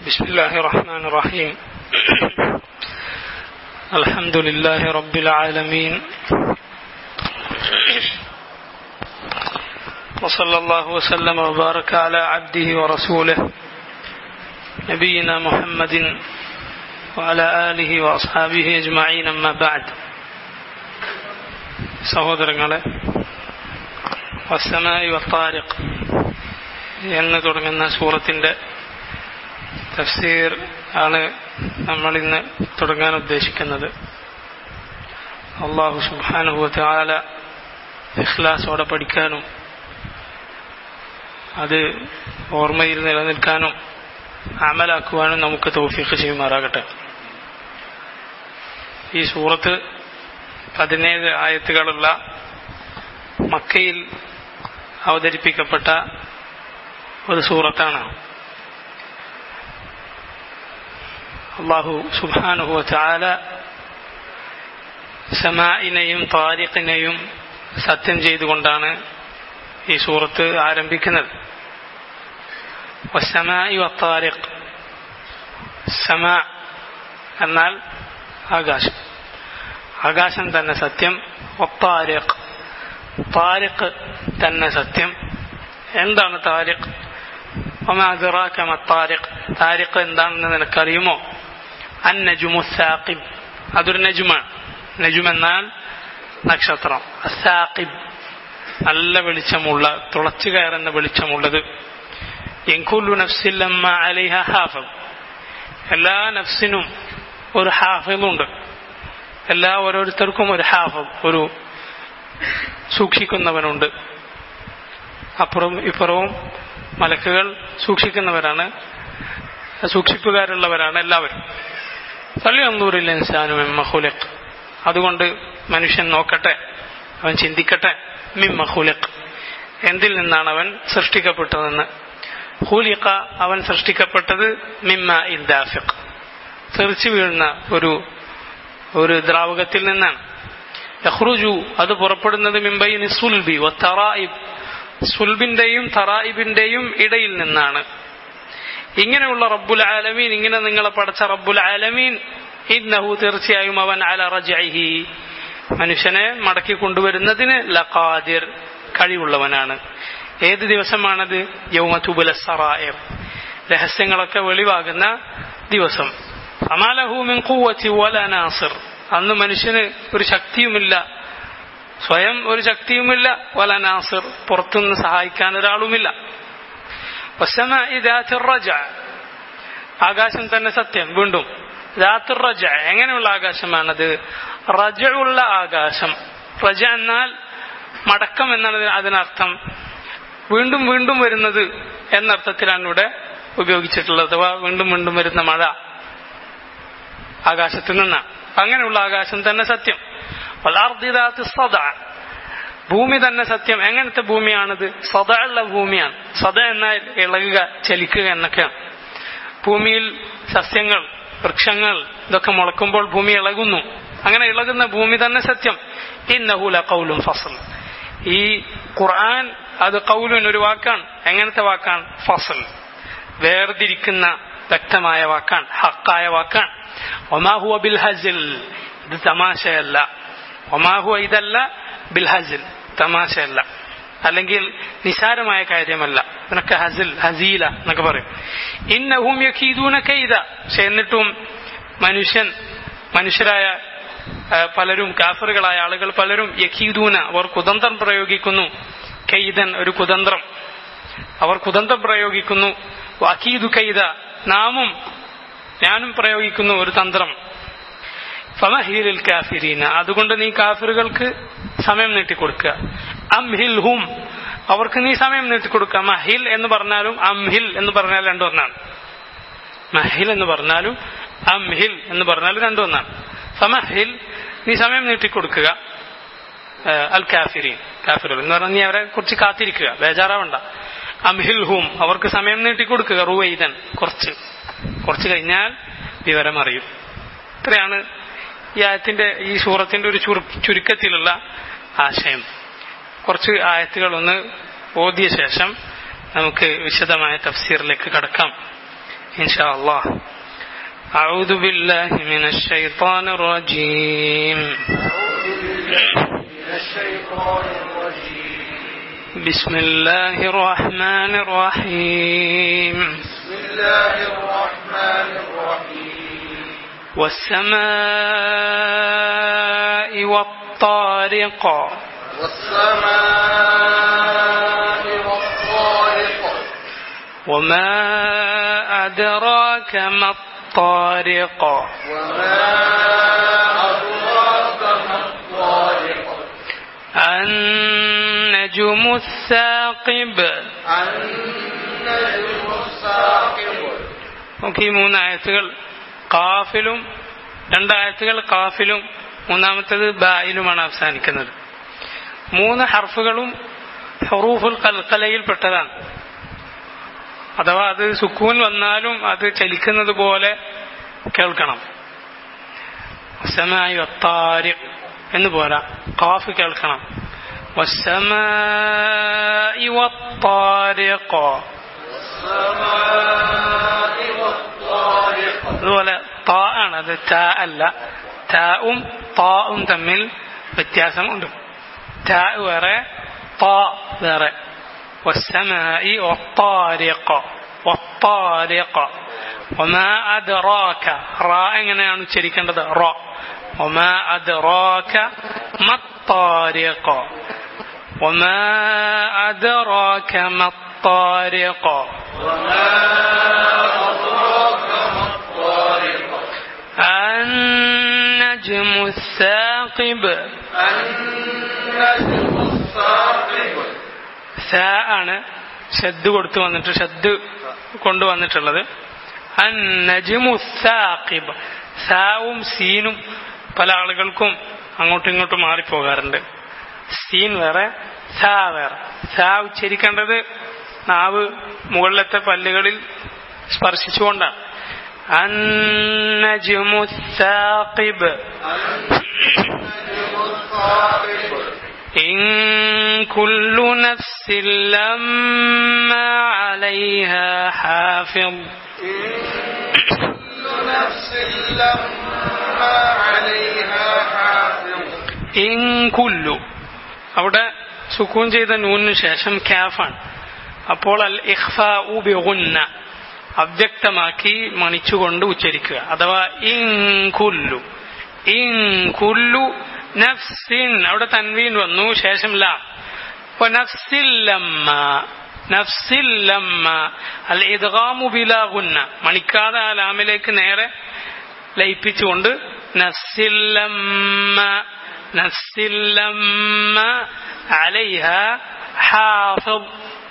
بسم الله الرحمن الرحيم الحمد لله رب العالمين وصلى الله وسلم وبارك على عبده ورسوله نبينا محمد وعلى آله وأصحابه أجمعين أما بعد സഹോദരങ്ങളെ വസ്സമായി വത്താരിഖ് എന്ന് തുടങ്ങുന്ന സൂറത്തിന്റെ തഫ്സീർ ആണ് നമ്മൾ ഇന്ന് തുടങ്ങാൻ ഉദ്ദേശിക്കുന്നത് അള്ളാഹു സുബാനുഭവത്തെ ആല ഇഖ്ലാസോടെ പഠിക്കാനും അത് ഓർമ്മയിൽ നിലനിൽക്കാനും അമലാക്കുവാനും നമുക്ക് തൗഫീഖ് ചെയ്യുമാറാകട്ടെ ഈ സൂറത്ത് പതിനേഴ് ആയത്തുകളുള്ള മക്കയിൽ അവതരിപ്പിക്കപ്പെട്ട ഒരു സൂറത്താണ് അള്ളാഹു സുബാനുഹു ചാല സമാഇനെയും താരിഖിനെയും സത്യം ചെയ്തുകൊണ്ടാണ് ഈ സൂറത്ത് ആരംഭിക്കുന്നത് വസമായി വത്താരിഖ് സമ എന്നാൽ ആകാശം ആകാശം തന്നെ സത്യം ഒത്താരിഖ് താരിഖ് തന്നെ സത്യം എന്താണ് താരിഖ് ഒമാദിറാക്കമ താരിഖ് താരിഖ് എന്താണെന്ന് നിനക്കറിയുമോ അൻ നജുമു സാഖിബ് അതൊരു നജുമാണ് നജും എന്നാൽ നക്ഷത്രം അസാഖിബ് നല്ല വെളിച്ചമുള്ള തുളച്ചു കയറുന്ന വെളിച്ചമുള്ളത് എങ്കുല്ലു നഫ്സില്ലമ്മ അലിഹ ഹാഫിദ് എല്ലാ നഫ്സിനും ഒരു ഹാഫിദുണ്ട് എല്ലാ ഓരോരുത്തർക്കും ഒരു ഹാഫിദ് ഒരു സൂക്ഷിക്കുന്നവനുണ്ട് അപ്പുറവും ഇപ്പുറവും മലക്കുകൾ സൂക്ഷിക്കുന്നവരാണ് സൂക്ഷിപ്പുകാരുള്ളവരാണ് എല്ലാവരും തള്ളിയൊന്നൂരിൽ ഇൻസാനു മിമ്മഹുലക് അതുകൊണ്ട് മനുഷ്യൻ നോക്കട്ടെ അവൻ ചിന്തിക്കട്ടെ മിമ്മഹുലക് എന്തിൽ നിന്നാണ് അവൻ സൃഷ്ടിക്കപ്പെട്ടതെന്ന് ഹൂലിക്ക അവൻ സൃഷ്ടിക്കപ്പെട്ടത് മിമ്മ ഇൻദാഫിഖ് തെറിച്ചു വീഴുന്ന ഒരു ഒരു ദ്രാവകത്തിൽ നിന്നാണ് യഹ്റുജു അത് പുറപ്പെടുന്നത് മിമ്പൈനി സുൽബി തറായിബ് സുൽബിന്റെയും തറായിബിന്റെയും ഇടയിൽ നിന്നാണ് ഇങ്ങനെയുള്ള റബ്ബുൽ ആലമീൻ ഇങ്ങനെ നിങ്ങളെ പടച്ച റബ്ബുൽ ആലമീൻ ഇന്നഹു തീർച്ചയായും അവൻ അല റജൈഹി മനുഷ്യനെ മടക്കി കൊണ്ടുവരുന്നതിന് ലഖാദിർ കഴിവുള്ളവനാണ് ഏത് ദിവസമാണത് യൗമതുബുല സറായർ രഹസ്യങ്ങളൊക്കെ വെളിവാകുന്ന ദിവസം അമാലഹൂമിൻ കൂവത്തി വല നാസിർ അന്ന് മനുഷ്യന് ഒരു ശക്തിയുമില്ല സ്വയം ഒരു ശക്തിയുമില്ല വല നാസിർ പുറത്തുനിന്ന് സഹായിക്കാൻ ഒരാളുമില്ല ആകാശം തന്നെ സത്യം വീണ്ടും റജ എങ്ങനെയുള്ള ആകാശമാണത് റജ ഉള്ള ആകാശം റജ എന്നാൽ മടക്കം എന്നാണ് അതിനർത്ഥം വീണ്ടും വീണ്ടും വരുന്നത് എന്നർത്ഥത്തിലാണ് ഇവിടെ ഉപയോഗിച്ചിട്ടുള്ളത് അഥവാ വീണ്ടും വീണ്ടും വരുന്ന മഴ ആകാശത്ത് നിന്നാണ് അങ്ങനെയുള്ള ആകാശം തന്നെ സത്യം സദ ഭൂമി തന്നെ സത്യം എങ്ങനത്തെ ഭൂമിയാണിത് സദ ഉള്ള ഭൂമിയാണ് സദ എന്നാൽ ഇളകുക ചലിക്കുക എന്നൊക്കെയാണ് ഭൂമിയിൽ സസ്യങ്ങൾ വൃക്ഷങ്ങൾ ഇതൊക്കെ മുളക്കുമ്പോൾ ഭൂമി ഇളകുന്നു അങ്ങനെ ഇളകുന്ന ഭൂമി തന്നെ സത്യം ഇന്നഹൂല കൗലും ഫസൽ ഈ ഖുർആൻ അത് കൗലുൻ ഒരു വാക്കാണ് എങ്ങനത്തെ വാക്കാണ് ഫസൽ വേർതിരിക്കുന്ന വ്യക്തമായ വാക്കാണ് ഹക്കായ വാക്കാണ് ഒമാഹുവ ബിൽ ഹസിൽ ഇത് തമാശയല്ല ഒമാഹുവ ഇതല്ല ബിൽ ഹസിൽ തമാശയല്ല അല്ലെങ്കിൽ നിസാരമായ കാര്യമല്ല ഇതിനൊക്കെ ഹസിൽ ഹസീല എന്നൊക്കെ പറയും ഇന്നഹും യഖീദൂന കൈത പക്ഷെ എന്നിട്ടും മനുഷ്യൻ മനുഷ്യരായ പലരും കാഫറുകളായ ആളുകൾ പലരും യഖീദൂന അവർ കുതന്ത്രം പ്രയോഗിക്കുന്നു കൈതൻ ഒരു കുതന്ത്രം അവർ കുതന്ത്രം പ്രയോഗിക്കുന്നു വക്കീദു കൈത നാമും ഞാനും പ്രയോഗിക്കുന്നു ഒരു തന്ത്രം ഫമഹീലിൽ കാഫിരീന അതുകൊണ്ട് നീ കാഫിറുകൾക്ക് സമയം നീട്ടിക്കൊടുക്കുക അംഹിൽ ഹും അവർക്ക് നീ സമയം നീട്ടിക്കൊടുക്കുക മഹിൽ എന്ന് പറഞ്ഞാലും അംഹിൽ എന്ന് പറഞ്ഞാൽ രണ്ടൊന്നാണ് മഹിൽ എന്ന് പറഞ്ഞാലും അംഹിൽ എന്ന് പറഞ്ഞാലും രണ്ടൊന്നാണ് ഫമഹിൽ നീ സമയം നീട്ടിക്കൊടുക്കുക അൽ കാഫിരീൻ കാഫിറുകൾ എന്ന് പറഞ്ഞാൽ നീ അവരെ കുറിച്ച് കാത്തിരിക്കുക ബേജാറാവണ്ട അംഹിൽ ഹും അവർക്ക് സമയം നീട്ടിക്കൊടുക്കുക റുവൈദൻ കുറച്ച് കുറച്ച് കഴിഞ്ഞാൽ വിവരം അറിയും ഇത്രയാണ് ഈ ആയത്തിന്റെ ഈ സൂറത്തിന്റെ ഒരു ചുരുക്കത്തിലുള്ള ആശയം കുറച്ച് ആയത്തുകൾ ഒന്ന് ഓതിയ ശേഷം നമുക്ക് വിശദമായ തഫ്സീറിലേക്ക് കടക്കാം إن شاء الله أعوذ بالله من الشيطان الرجيم بسم الله الرحمن الرحيم بسم الله الرحمن الرحيم والسماء والطارق والسماء والطارق وما أدراك ما الطارق وما أدراك ما الطارق النجم الثاقب النجم الثاقب നമുക്ക് ഈ മൂന്നായത്തുകൾ കാഫിലും രണ്ടായത്തുകൾ കാഫിലും മൂന്നാമത്തേത് ബായിലുമാണ് അവസാനിക്കുന്നത് മൂന്ന് ഹർഫുകളും ഹറൂഫുൽ കൽക്കലയിൽപ്പെട്ടതാണ് അഥവാ അത് സുക്കൂൻ വന്നാലും അത് ചലിക്കുന്നത് പോലെ കേൾക്കണം വസ്സമായി വത്താരി എന്ന് പോരാ കാഫ് കേൾക്കണം വസ്സമായി വത്താരിഖ والسماء والطارق അതുപോലെ താ ആണ് അത് താ അല്ല താവും താവും തമ്മിൽ വ്യത്യാസമുണ്ട് താ വേറെ താ വേറെ والسماء والطارق والطارق وما أدراك راء എങ്ങനെയാണ് ഉച്ചരിക്കേണ്ടത് റ وما أدراك ما الطارق وما أدراك ما الطارق وما أدراك ما الطارق النجم الثاقب النجم الثاقب സ ആണ് ഷദ് കൊടുത്തു വന്നിട്ട് ഷദ് കൊണ്ടുവന്നിട്ടുള്ളത് അന്നജിമു സാഖിബ് സാവും സീനും പല ആളുകൾക്കും അങ്ങോട്ടും ഇങ്ങോട്ടും മാറിപ്പോകാറുണ്ട് സീൻ വേറെ സാ വേറെ സാ ഉച്ചരിക്കേണ്ടത് നാവ് മുകളിലത്തെ പല്ലുകളിൽ സ്പർശിച്ചുകൊണ്ടാണ് അന്നജിമു സാഖിബ് النجم الثاقب إن كل نفس لما عليها حافظ كل نفس لما عليها حافظ ഇൻ കുല്ലു അവിടെ സുക്കൂൻ ചെയ്ത നൂനിന് ശേഷം ക്യാഫാണ് അപ്പോൾ അൽ ഇഖ്ഫാഉ ബിഗുന്ന അവ്യക്തമാക്കി മണിച്ചുകൊണ്ട് ഉച്ചരിക്കുക അഥവാ ഇൻ കുല്ലു ഇൻ കുല്ലു നഫ്സിൻ അവിടെ തൻവീൻ വന്നു ശേഷം ലാം അപ്പൊ നഫ്സില്ലമ്മ നഫ്സില്ലമ്മ അൽ ഇദ്ഗാമു ബിലാ ഗുന്ന മണിക്കാതെ ആ ലാമിലേക്ക് നേരെ ലയിപ്പിച്ചുകൊണ്ട് നഫ്സില്ലമ്മ നഫ്സില്ലമ്മ അലൈഹ ഹാഫിദ്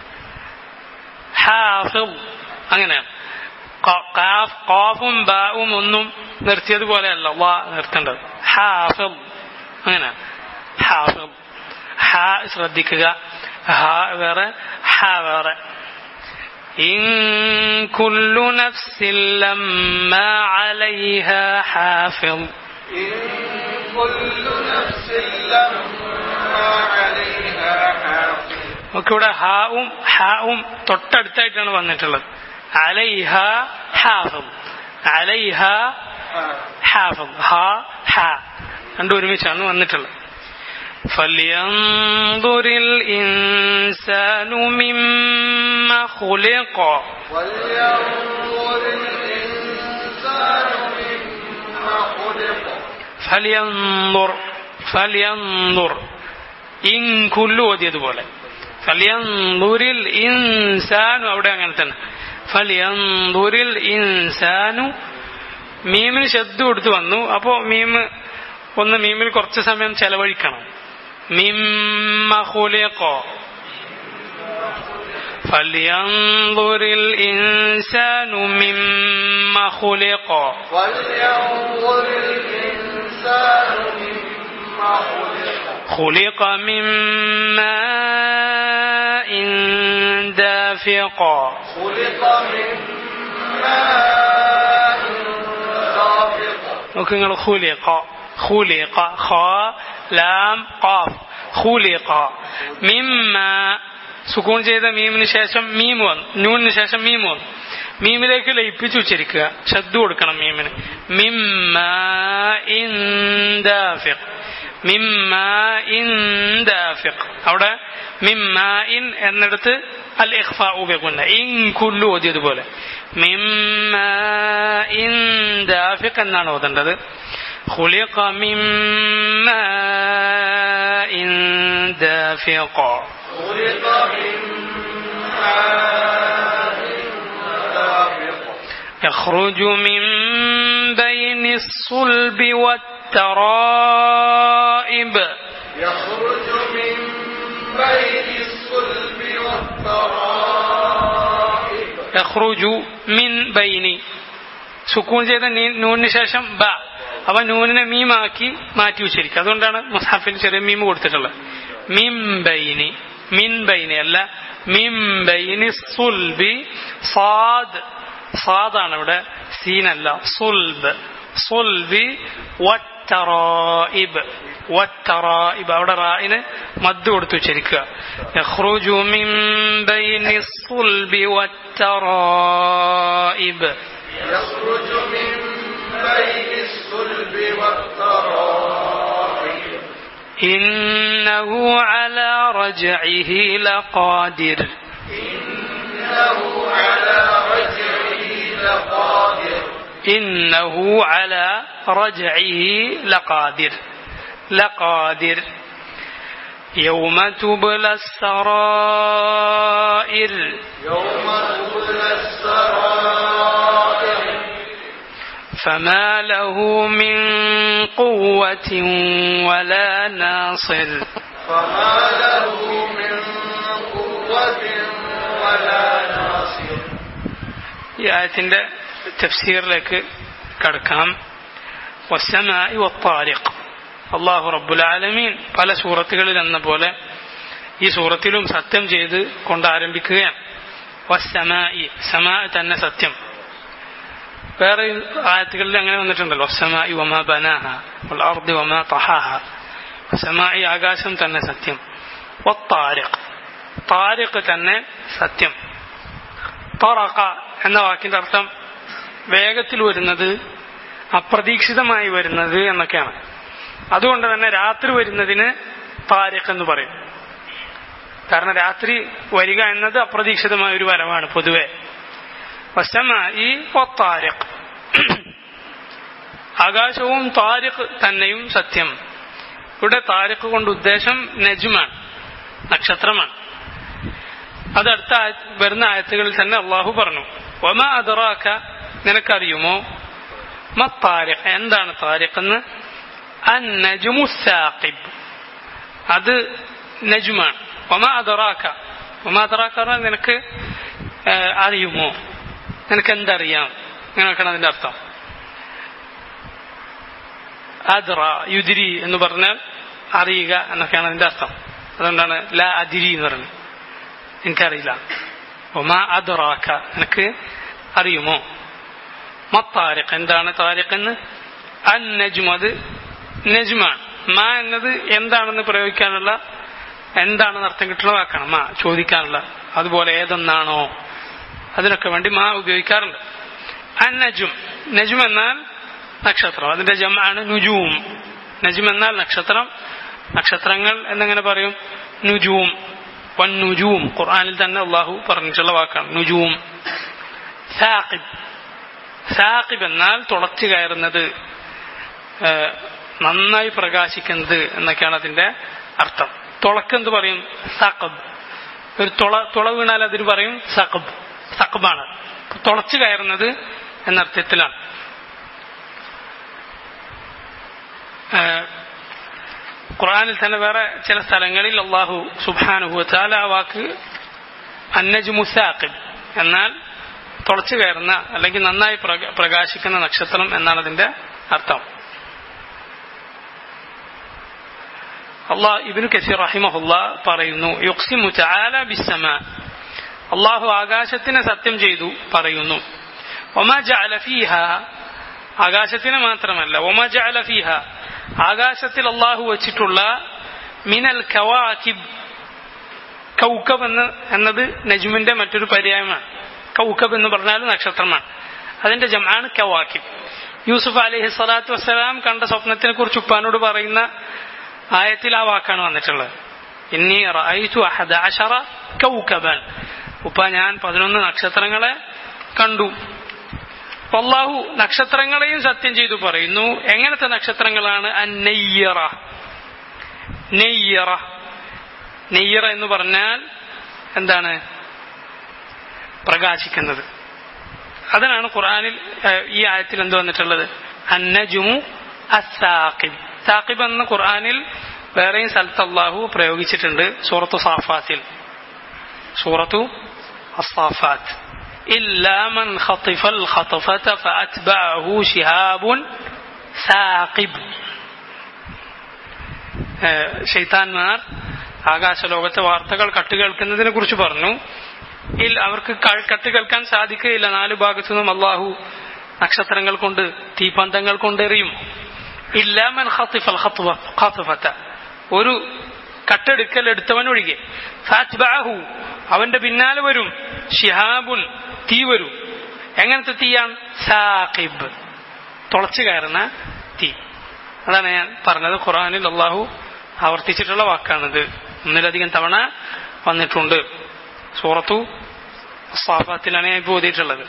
ഹാഫിദ് അങ്ങനെയാണ് ക- കാഫ് കാഫും ബാവും ഒന്നും നിർത്തിയതുപോലെയല്ല വാ നിർത്തേണ്ടത് ഹാഫിദ് അങ്ങനെ ഹാഫിദ് ഹാ ശ്രദ്ധിക്കുക ഹാ വേറെ ഹാ വേറെ إن كل نفس لما عليها حافظ إن كل نفس لما عليها حافظ നമുക്ക് ഇവിടെ ഹാവും ഹാവും തൊട്ടടുത്തായിട്ടാണ് വന്നിട്ടുള്ളത് അലൈഹ ഹാഫിദ് അലൈഹ ഹാഫിദ് ഹാ ഹാ രണ്ടും ഒരുമിച്ചാണ് വന്നിട്ടുള്ളത് فلينظر الإنسان مما خلق ولينظر الإنسان مما خلق فلينظر فلينظر ഇൻ കുല്ലു ഓതിയതുപോലെ ഫലിയന്തുരിൽ ഇൻസാനു അവിടെ അങ്ങനെ തന്നെ ഫലിയന്തുരിൽ ഇൻസാനു മീമിന് ശബ്ദ കൊടുത്തു വന്നു അപ്പോ മീമ് ഒന്ന് മീമിൽ കുറച്ച് സമയം ചെലവഴിക്കണം മിമ്മ ഖുലിഖോ فلينظر الإنسان مما خلق ولينظر الإنسان مما خلق خلق من ماء دافق خلق من ماء دافق നോക്ക് നിങ്ങൾ ഖുലിഖ ഖുലിഖ ഖ ലാം ഖാഫ് ഖുലിഖ മിമ്മ സുക്കൂൺ ചെയ്ത മീമിന് ശേഷം മീം വന്നു നൂനിന് ശേഷം മീം വന്നു മീമിലേക്ക് ലയിപ്പിച്ച് ഉച്ചരിക്കുക ശബ്ദ കൊടുക്കണം മീമിന് മിമ്മ ഇൻദാഫിഖ് മിമ്മ ഇൻദാഫിഖ് അവിടെ മിമ്മ ഇൻ എന്നിടത്ത് അൽ ഇഖ്ഫ ഉപയോഗിക്കുന്ന ഇൻ കുല്ലു ഓതിയതുപോലെ മിമ്മ ഇൻദാഫിഖ് എന്നാണ് ഓതേണ്ടത് خلق من ماء دافق خلق من ماء دافق يخرج من بين الصلب والترائب يخرج من بين الصلب والترائب يخرج من بين സുക്കൂൺ ചെയ്ത നീ- നൂനിന് ശേഷം ബ അവ നൂനിനെ മീമാക്കി മാറ്റി ഉച്ചരിക്കുക അതുകൊണ്ടാണ് മുസാഫിൽ ചെറിയ മീം കൊടുത്തിട്ടുള്ളത് മിം ബൈനി മിൻ ബൈനി അല്ല മിം ബൈനി സുൽബി സാദ് സാദാണ് ഇവിടെ സീനല്ല സുൽബ് സുൽബി വറ്ററായിബ് വറ്ററായിബ് അവിടെ റായിന് മദ് കൊടുത്ത് ഉച്ചരിക്കുക യഖ്റുജു മിൻ ബൈനി സുൽബി വറ്ററായിബ് يخرج من بين الصلب والترائب إنه على رجعه لقادر إنه على رجعه لقادر إنه على رجعه لقادر لقادر يوم تبلى السرائر يوم تبلى السرائر فما له من قوة ولا ناصر فما له من قوة ولا ناصر ഈ ആയത്തിന്റെ തഫ്സീറിലേക്ക് കടക്കാം വസ്സമായി വത്താരിഖ് അള്ളാഹു റബ്ബുൽ ആലമീൻ പല സൂറത്തുകളിൽ എന്ന പോലെ ഈ സൂറത്തിലും സത്യം ചെയ്ത് കൊണ്ട് ആരംഭിക്കുകയാണ് വസ്സമായി സമാ തന്നെ സത്യം വേറെ ആയത്തുകളിൽ അങ്ങനെ വന്നിട്ടുണ്ടല്ലോ വസ്സമായി വമാ ബനാഹ വൽ അർദി വമാ തഹാഹ വസ്സമായി ആകാശം തന്നെ സത്യം വത്താരിഖ് താരിഖ് തന്നെ സത്യം തറക്ക എന്ന വാക്കിന്റെ അർത്ഥം വേഗത്തിൽ വരുന്നത് അപ്രതീക്ഷിതമായി വരുന്നത് എന്നൊക്കെയാണ് അതുകൊണ്ട് തന്നെ രാത്രി വരുന്നതിന് താരിഖ് എന്ന് പറയും കാരണം രാത്രി വരിക എന്നത് അപ്രതീക്ഷിതമായ ഒരു വരവാണ് പൊതുവെ വശമ ഈ താരിഖ് ആകാശവും താരിഖ് തന്നെയും സത്യം ഇവിടെ താരിഖ് കൊണ്ട് ഉദ്ദേശം നജുമാണ് നക്ഷത്രമാണ് അത് അടുത്ത ആയ- വരുന്ന ആയത്തുകളിൽ തന്നെ അള്ളാഹു പറഞ്ഞു ഒമ അതറാക്ക നിനക്കറിയുമോ മ താരിഖ് എന്താണ് താരിഖ് എന്ന് അൻ നജുമു സാഖിബ് അത് നജുമാണ് ഒമ അതറാക്ക ഒമ അതറാക്ക പറഞ്ഞാൽ നിനക്ക് ഏ, അറിയുമോ നിനക്ക് എന്തറിയാം അങ്ങനെയൊക്കെയാണ് അതിന്റെ അർത്ഥം അദ്റ യുദിരി എന്ന് പറഞ്ഞാൽ അറിയുക എന്നൊക്കെയാണ് അതിന്റെ അർത്ഥം അതുകൊണ്ടാണ് ലാ അതിരി എന്ന് പറയുന്നത് എനിക്കറിയില്ല ഒമാ അദ്റാക്ക നിനക്ക് അറിയുമോ മത്താരിഖ് എന്താണ് താരിഖ് എന്ന് അൻ നജ്മ അത് നജ്മാണ് മാ എന്നത് എന്താണെന്ന് പ്രയോഗിക്കാനുള്ള എന്താണെന്ന് അർത്ഥം കിട്ടുന്ന വാക്കാണ് മാ ചോദിക്കാനുള്ള അതുപോലെ ഏതെന്നാണോ അതിനൊക്കെ വേണ്ടി മാ ഉപയോഗിക്കാറുണ്ട് അൻ നജും നജും എന്നാൽ നക്ഷത്രം അതിന്റെ ജമാണ് നുജൂം നജും എന്നാൽ നക്ഷത്രം നക്ഷത്രങ്ങൾ എന്നിങ്ങനെ പറയും നുജൂം വൻ നുജൂം ഖുർആനിൽ തന്നെ അള്ളാഹു പറഞ്ഞിട്ടുള്ള വാക്കാണ് നുജൂം സാഖിബ് സാഖിബ് എന്നാൽ തുളച്ചു കയറുന്നത് ഏഹ്, നന്നായി പ്രകാശിക്കുന്നത് എന്നൊക്കെയാണ് അതിന്റെ അർത്ഥം തുളക്കെന്ത് പറയും സഖബ് ഒരു തുള തുള വീണാൽ അതിന് പറയും സഖബ് സഖബാണ് തുളച്ചു കയറുന്നത് എന്നർത്ഥത്തിലാണ് ഏഹ്, ഖുർആനിൽ തന്നെ വേറെ ചില സ്ഥലങ്ങളിൽ അള്ളാഹു സുബാനുഹു താല ആ വാക്ക് അന്നജ് മുസാഖിബ് എന്നാൽ തുളച്ചു കയറുന്ന അല്ലെങ്കിൽ നന്നായി പ്രക- പ്രകാശിക്കുന്ന നക്ഷത്രം എന്നാണ് അതിന്റെ അർത്ഥം അള്ളാഹ് ഇബിനു കസീർ റഹിമഹുല്ല പറയുന്നു യുക്സിമു തആല ബിസ്സമ അള്ളാഹു ആകാശത്തിനെ സത്യം ചെയ്തു പറയുന്നു ഒമ ജഅല ഫീഹ ആകാശത്തിന് മാത്രമല്ല ഒമ ജഅല ഫീഹ ആകാശത്തിൽ അള്ളാഹു വച്ചിട്ടുള്ള മിനൽ കവാകിബ് കൗക്കബ് എന്ന് എന്നത് നജ്മിന്റെ മറ്റൊരു പര്യായമാണ് കൗക്കബ് എന്ന് പറഞ്ഞാൽ നക്ഷത്രമാണ് അതിന്റെ ജമാണ് കവാക്കിബ് യൂസുഫ് അലൈഹി സ്വലാത്തു വസ്സലാം കണ്ട സ്വപ്നത്തിനെ കുറിച്ച് ഉപ്പാനോട് പറയുന്ന ആയത്തിൽ ആ വാക്കാണ് വന്നിട്ടുള്ളത് ഇന്നി റഅയ്തു അഹദ അശറ കൗകബൻ ഉപ്പ ഞാൻ പതിനൊന്ന് നക്ഷത്രങ്ങളെ കണ്ടു അള്ളാഹു നക്ഷത്രങ്ങളെയും സത്യം ചെയ്തു പറയുന്നു എങ്ങനത്തെ നക്ഷത്രങ്ങളാണ് അന്നയ്യറ നെയ്യറ നെയ്യറ എന്ന് പറഞ്ഞാൽ എന്താണ് പ്രകാശിക്കുന്നത് അതിനാണ് ഖുർആനിൽ ഏഹ്, ഈ ആയത്തിൽ എന്ത് വന്നിട്ടുള്ളത് അന്നജുമു അസാഖിബ് സാഖിബ് എന്ന ഖുർആനിൽ വേറെയും സ്ഥലത്ത് അള്ളാഹു പ്രയോഗിച്ചിട്ടുണ്ട് സൂറത്തു സാഫാത്തിൽ സൂറത്തു അസാഫാത്ത് إلا من خطف الخطفة فأتبعه شهاب ثاقب ഏഹ് ശൈത്താന്മാർ ആകാശലോകത്തെ വാർത്തകൾ കട്ടുകേൾക്കുന്നതിനെ കുറിച്ച് പറഞ്ഞു ഇൽ അവർക്ക് ക- കട്ട് കേൾക്കാൻ സാധിക്കുകയില്ല നാല് ഭാഗത്തു നിന്നും അള്ളാഹു നക്ഷത്രങ്ങൾ കൊണ്ട് തീപന്തങ്ങൾ കൊണ്ട് എറിയും ഇല്ലാമൻ ഖത്തിഫൽ ഖത്വ- ഖത്വഫത്ത. ഒരു കട്ടെടുക്കൽ എടുത്തവൻ ഒഴികെ ഫാത്ബഅഹു. അവന്റെ പിന്നാലെ വരും ഷിഹാബുൻ തീ വരും എങ്ങനത്തെ തീയാണ് സാഖിബ് തുളച്ചു കയറുന്ന തീ അതാണ് ഞാൻ പറഞ്ഞത് ഖുറാനിൽ അള്ളാഹു ആവർത്തിച്ചിട്ടുള്ള വാക്കാണിത് ഒന്നിലധികം തവണ വന്നിട്ടുണ്ട് സൂറത്തു സാഫാത്തിലാണ് ഞാൻ ഇപ്പോൾ ഓതിയിട്ടുള്ളത്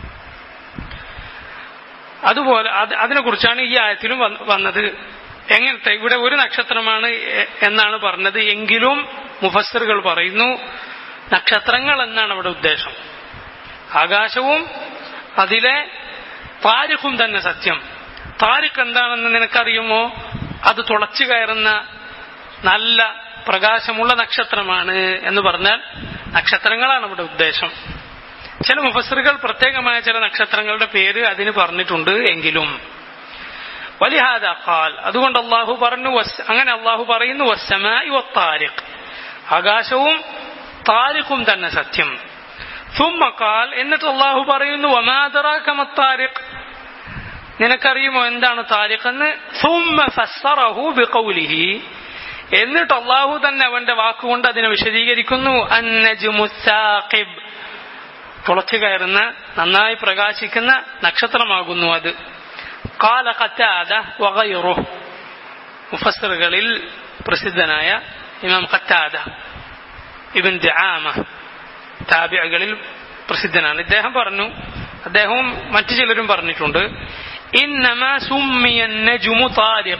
അതുപോലെ അത് അതിനെക്കുറിച്ചാണ് ഈ ആയത്തിലും വന്ന് വന്നത് എങ്ങനത്തെ ഇവിടെ ഒരു നക്ഷത്രമാണ് എ- എന്നാണ് പറഞ്ഞത് എങ്കിലും മുഫസ്സിറുകൾ പറയുന്നു നക്ഷത്രങ്ങൾ എന്നാണ് അവിടെ ഉദ്ദേശം ആകാശവും അതിലെ താരിഖും തന്നെ സത്യം താരിഖ് എന്താണെന്ന് നിനക്കറിയുമോ അത് തുളച്ചു കയറുന്ന നല്ല പ്രകാശമുള്ള നക്ഷത്രമാണ് എന്ന് പറഞ്ഞാൽ നക്ഷത്രങ്ങളാണ് അവിടെ ഉദ്ദേശം ചില മുഫസറുകൾ പ്രത്യേകമായ ചില നക്ഷത്രങ്ങളുടെ പേര് അതിന് പറഞ്ഞിട്ടുണ്ട് എങ്കിലും വലിഹാദ ഖാൽ അതുകൊണ്ട് അള്ളാഹു പറഞ്ഞു വസ്- അങ്ങനെ അള്ളാഹു പറയുന്നു വസ്സമായി വത്താരിഖ് ആകാശവും താരിഖും തന്നെ സത്യം ثم قال എന്നിട്ട് അള്ളാഹു പറയുന്നു വമാദറാക മത്താരിഖ് നിനക്കറിയുമോ എന്താണ് താരിഖ് എന്ന് ثم فسره بقوله എന്നിട്ട് അള്ളാഹു തന്നെ അവന്റെ വാക്കുകൊണ്ട് അതിനെ വിശദീകരിക്കുന്നു അന്നജ്മു സാഖിബ് തുളച്ചു കയറുന്ന നന്നായി പ്രകാശിക്കുന്ന നക്ഷത്രമാകുന്നു അത് കാല ഖറ്റാദ വഗൈറുഹ് മുഫസ്സിറുകളിൽ പ്രസിദ്ധനായ ഇമാം ഖറ്റാദ ഇബൻ ദആമ താബിഅകളിൽ പ്രസിദ്ധനാണ് ഇദ്ദേഹം പറഞ്ഞു അദ്ദേഹവും മറ്റു ചിലരും പറഞ്ഞിട്ടുണ്ട് ഇന്നമാ സുമ്മിയ നജ്മു താരിഖ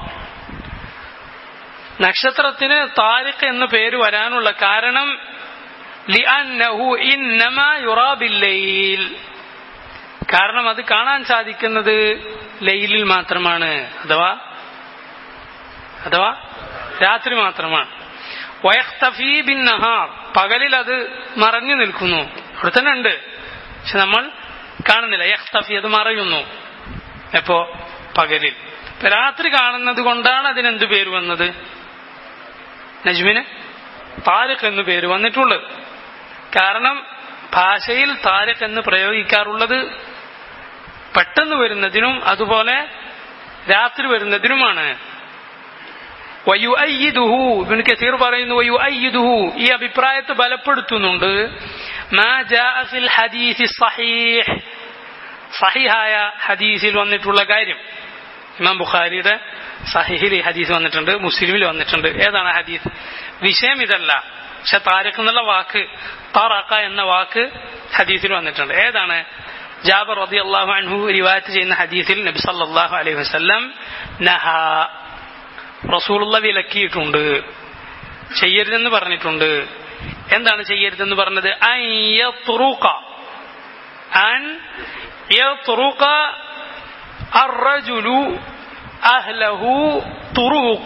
നക്ഷത്രത്തിന് താരിഖ് എന്ന് പേര് വരാനുള്ള കാരണം ലിഅന്നഹു ഇന്നമാ യുറാ ബില്ലൈൽ കാരണം അത് കാണാൻ സാധിക്കുന്നത് ലൈലിൽ മാത്രമാണ് അഥവാ അഥവാ രാത്രി മാത്രമാണ് വയഖ്തഫീ ബിൻ നഹാർ പകലിൽ അത് മറഞ്ഞു നിൽക്കുന്നു അവിടെ തന്നെ ഉണ്ട് പക്ഷെ നമ്മൾ കാണുന്നില്ല യഖ്തഫി അത് മറയുന്നു എപ്പോ പകലിൽ ഇപ്പൊ രാത്രി കാണുന്നത് കൊണ്ടാണ് അതിനെന്ത് പേര് വന്നത് നജ്മിന് താരിഖ് എന്ന് പേര് വന്നിട്ടുള്ളത് കാരണം ഭാഷയിൽ താരിഖ് എന്ന് പ്രയോഗിക്കാറുള്ളത് പെട്ടെന്ന് വരുന്നതിനും അതുപോലെ രാത്രി വരുന്നതിനുമാണ് വയുഅയ്യിദുഹു ഇബ്നു കസീർ പറയുന്നു വയുഅയ്യിദുഹു ഈ അഭിപ്രായത്തെ ബലപ്പെടുത്തുന്നുണ്ട് മാ ജാഅ ഫിൽ ഹദീസി സഹീഹ് സഹിഹായ ഹദീസിൽ വന്നിട്ടുള്ള കാര്യം ഇമാം ബുഖാരിയുടെ സഹിഹിൽ ഈ ഹദീസ് വന്നിട്ടുണ്ട് മുസ്ലിമിൽ വന്നിട്ടുണ്ട് ഏതാണ് ആ ഹദീസ് വിഷയം ഇതല്ല പക്ഷെ താരഖ് എന്നുള്ള വാക്ക് താറാക്ക എന്ന വാക്ക് ഹദീസിൽ വന്നിട്ടുണ്ട് ഏതാണ് ജാബർ റതി അള്ളാഹു അൻഹു റിവായത്ത് ചെയ്യുന്ന ഹദീസിൽ നബി സല്ലല്ലാഹു അലൈഹി വസല്ലം നഹ റസൂലുള്ള വിലക്കിയിട്ടുണ്ട് ചെയ്യരുതെന്ന് പറഞ്ഞിട്ടുണ്ട് എന്താണ് ചെയ്യരുതെന്ന് പറഞ്ഞത് അൻ യത്റുക അൻ യത്റുക അർറജുലു അഹ്ലഹു തുറൂഖ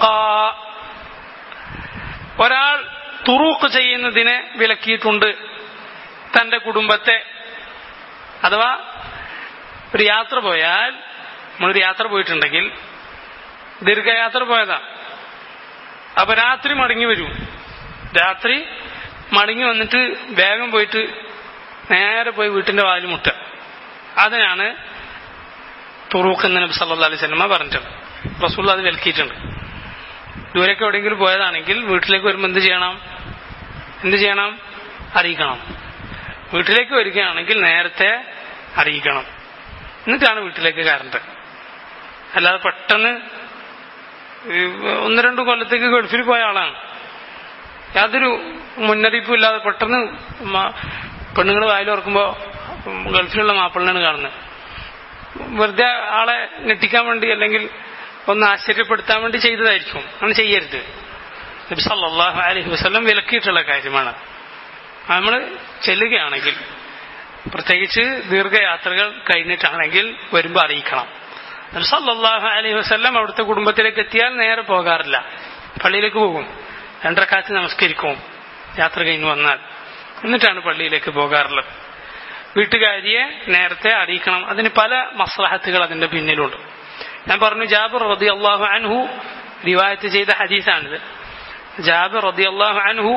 ഒരാൾ തുറൂക്ക് ചെയ്യുന്നതിനെ വിലക്കിയിട്ടുണ്ട് തന്റെ കുടുംബത്തെ അഥവാ ഒരു യാത്ര പോയാൽ നമ്മളൊരു യാത്ര പോയിട്ടുണ്ടെങ്കിൽ ദീർഘയാത്ര പോയതാ അപ്പൊ രാത്രി മടങ്ങി വരും രാത്രി മടങ്ങി വന്നിട്ട് വേഗം പോയിട്ട് നേരെ പോയി വീട്ടിന്റെ വാല് മുട്ട അതിനാണ് തുറൂഖ് എന്ന് നബി സല്ലാ അലൈഹി സ്വലമ പറഞ്ഞിട്ടുണ്ട് റസൂൽ അത് വിലക്കിയിട്ടുണ്ട് ദൂരേക്ക് എവിടെയെങ്കിലും പോയതാണെങ്കിൽ വീട്ടിലേക്ക് വരുമ്പോൾ എന്ത് ചെയ്യണം എന്ത് ചെയ്യണം അറിയിക്കണം വീട്ടിലേക്ക് വരികയാണെങ്കിൽ നേരത്തെ അറിയിക്കണം എന്നിട്ടാണ് വീട്ടിലേക്ക് കയറേണ്ടത് അല്ലാതെ പെട്ടെന്ന് ഈ ഒന്ന് രണ്ട് കൊല്ലത്തേക്ക് ഗൾഫിൽ പോയ ആളാണ് യാതൊരു മുന്നറിയിപ്പും ഇല്ലാതെ പെട്ടെന്ന് പെണ്ണുങ്ങൾ വായിലോർക്കുമ്പോൾ ഗൾഫിലുള്ള മാപ്പിളിനാണ് കാണുന്നത് വെറുതെ ആളെ ഞെട്ടിക്കാൻ വേണ്ടി അല്ലെങ്കിൽ ഒന്ന് ആശ്ചര്യപ്പെടുത്താൻ വേണ്ടി ചെയ്തതായിരിക്കും അങ്ങനെ ചെയ്യരുത് നബി സല്ലല്ലാഹു അലൈഹി വസല്ലം വിലക്കിയിട്ടുള്ള കാര്യമാണ് നമ്മൾ ചെല്ലുകയാണെങ്കിൽ പ്രത്യേകിച്ച് ദീർഘയാത്രകൾ കഴിഞ്ഞിട്ടാണെങ്കിൽ വരുമ്പോൾ അറിയിക്കണം നബി സല്ലല്ലാഹു അലൈഹി വസല്ലം അവിടുത്തെ കുടുംബത്തിലേക്ക് എത്തിയാൽ നേരെ പോകാറില്ല പള്ളിയിലേക്ക് പോകും രണ്ടരക്കാലത്ത് നമസ്കരിക്കും യാത്ര കഴിഞ്ഞ് വന്നാൽ എന്നിട്ടാണ് പള്ളിയിലേക്ക് പോകാറുള്ളത് വീട്ടുകാരിയെ നേരത്തെ അറിയിക്കണം അതിന് പല മസ്ലഹത്തുകൾ അതിന്റെ പിന്നിലുണ്ട് ഞാൻ പറഞ്ഞു ജാബിർ റതി അള്ളാഹു അൻഹു റിവായത്ത് ചെയ്ത ഹദീസാണിത് ജാബിർ റതി അള്ളാഹു അൻഹു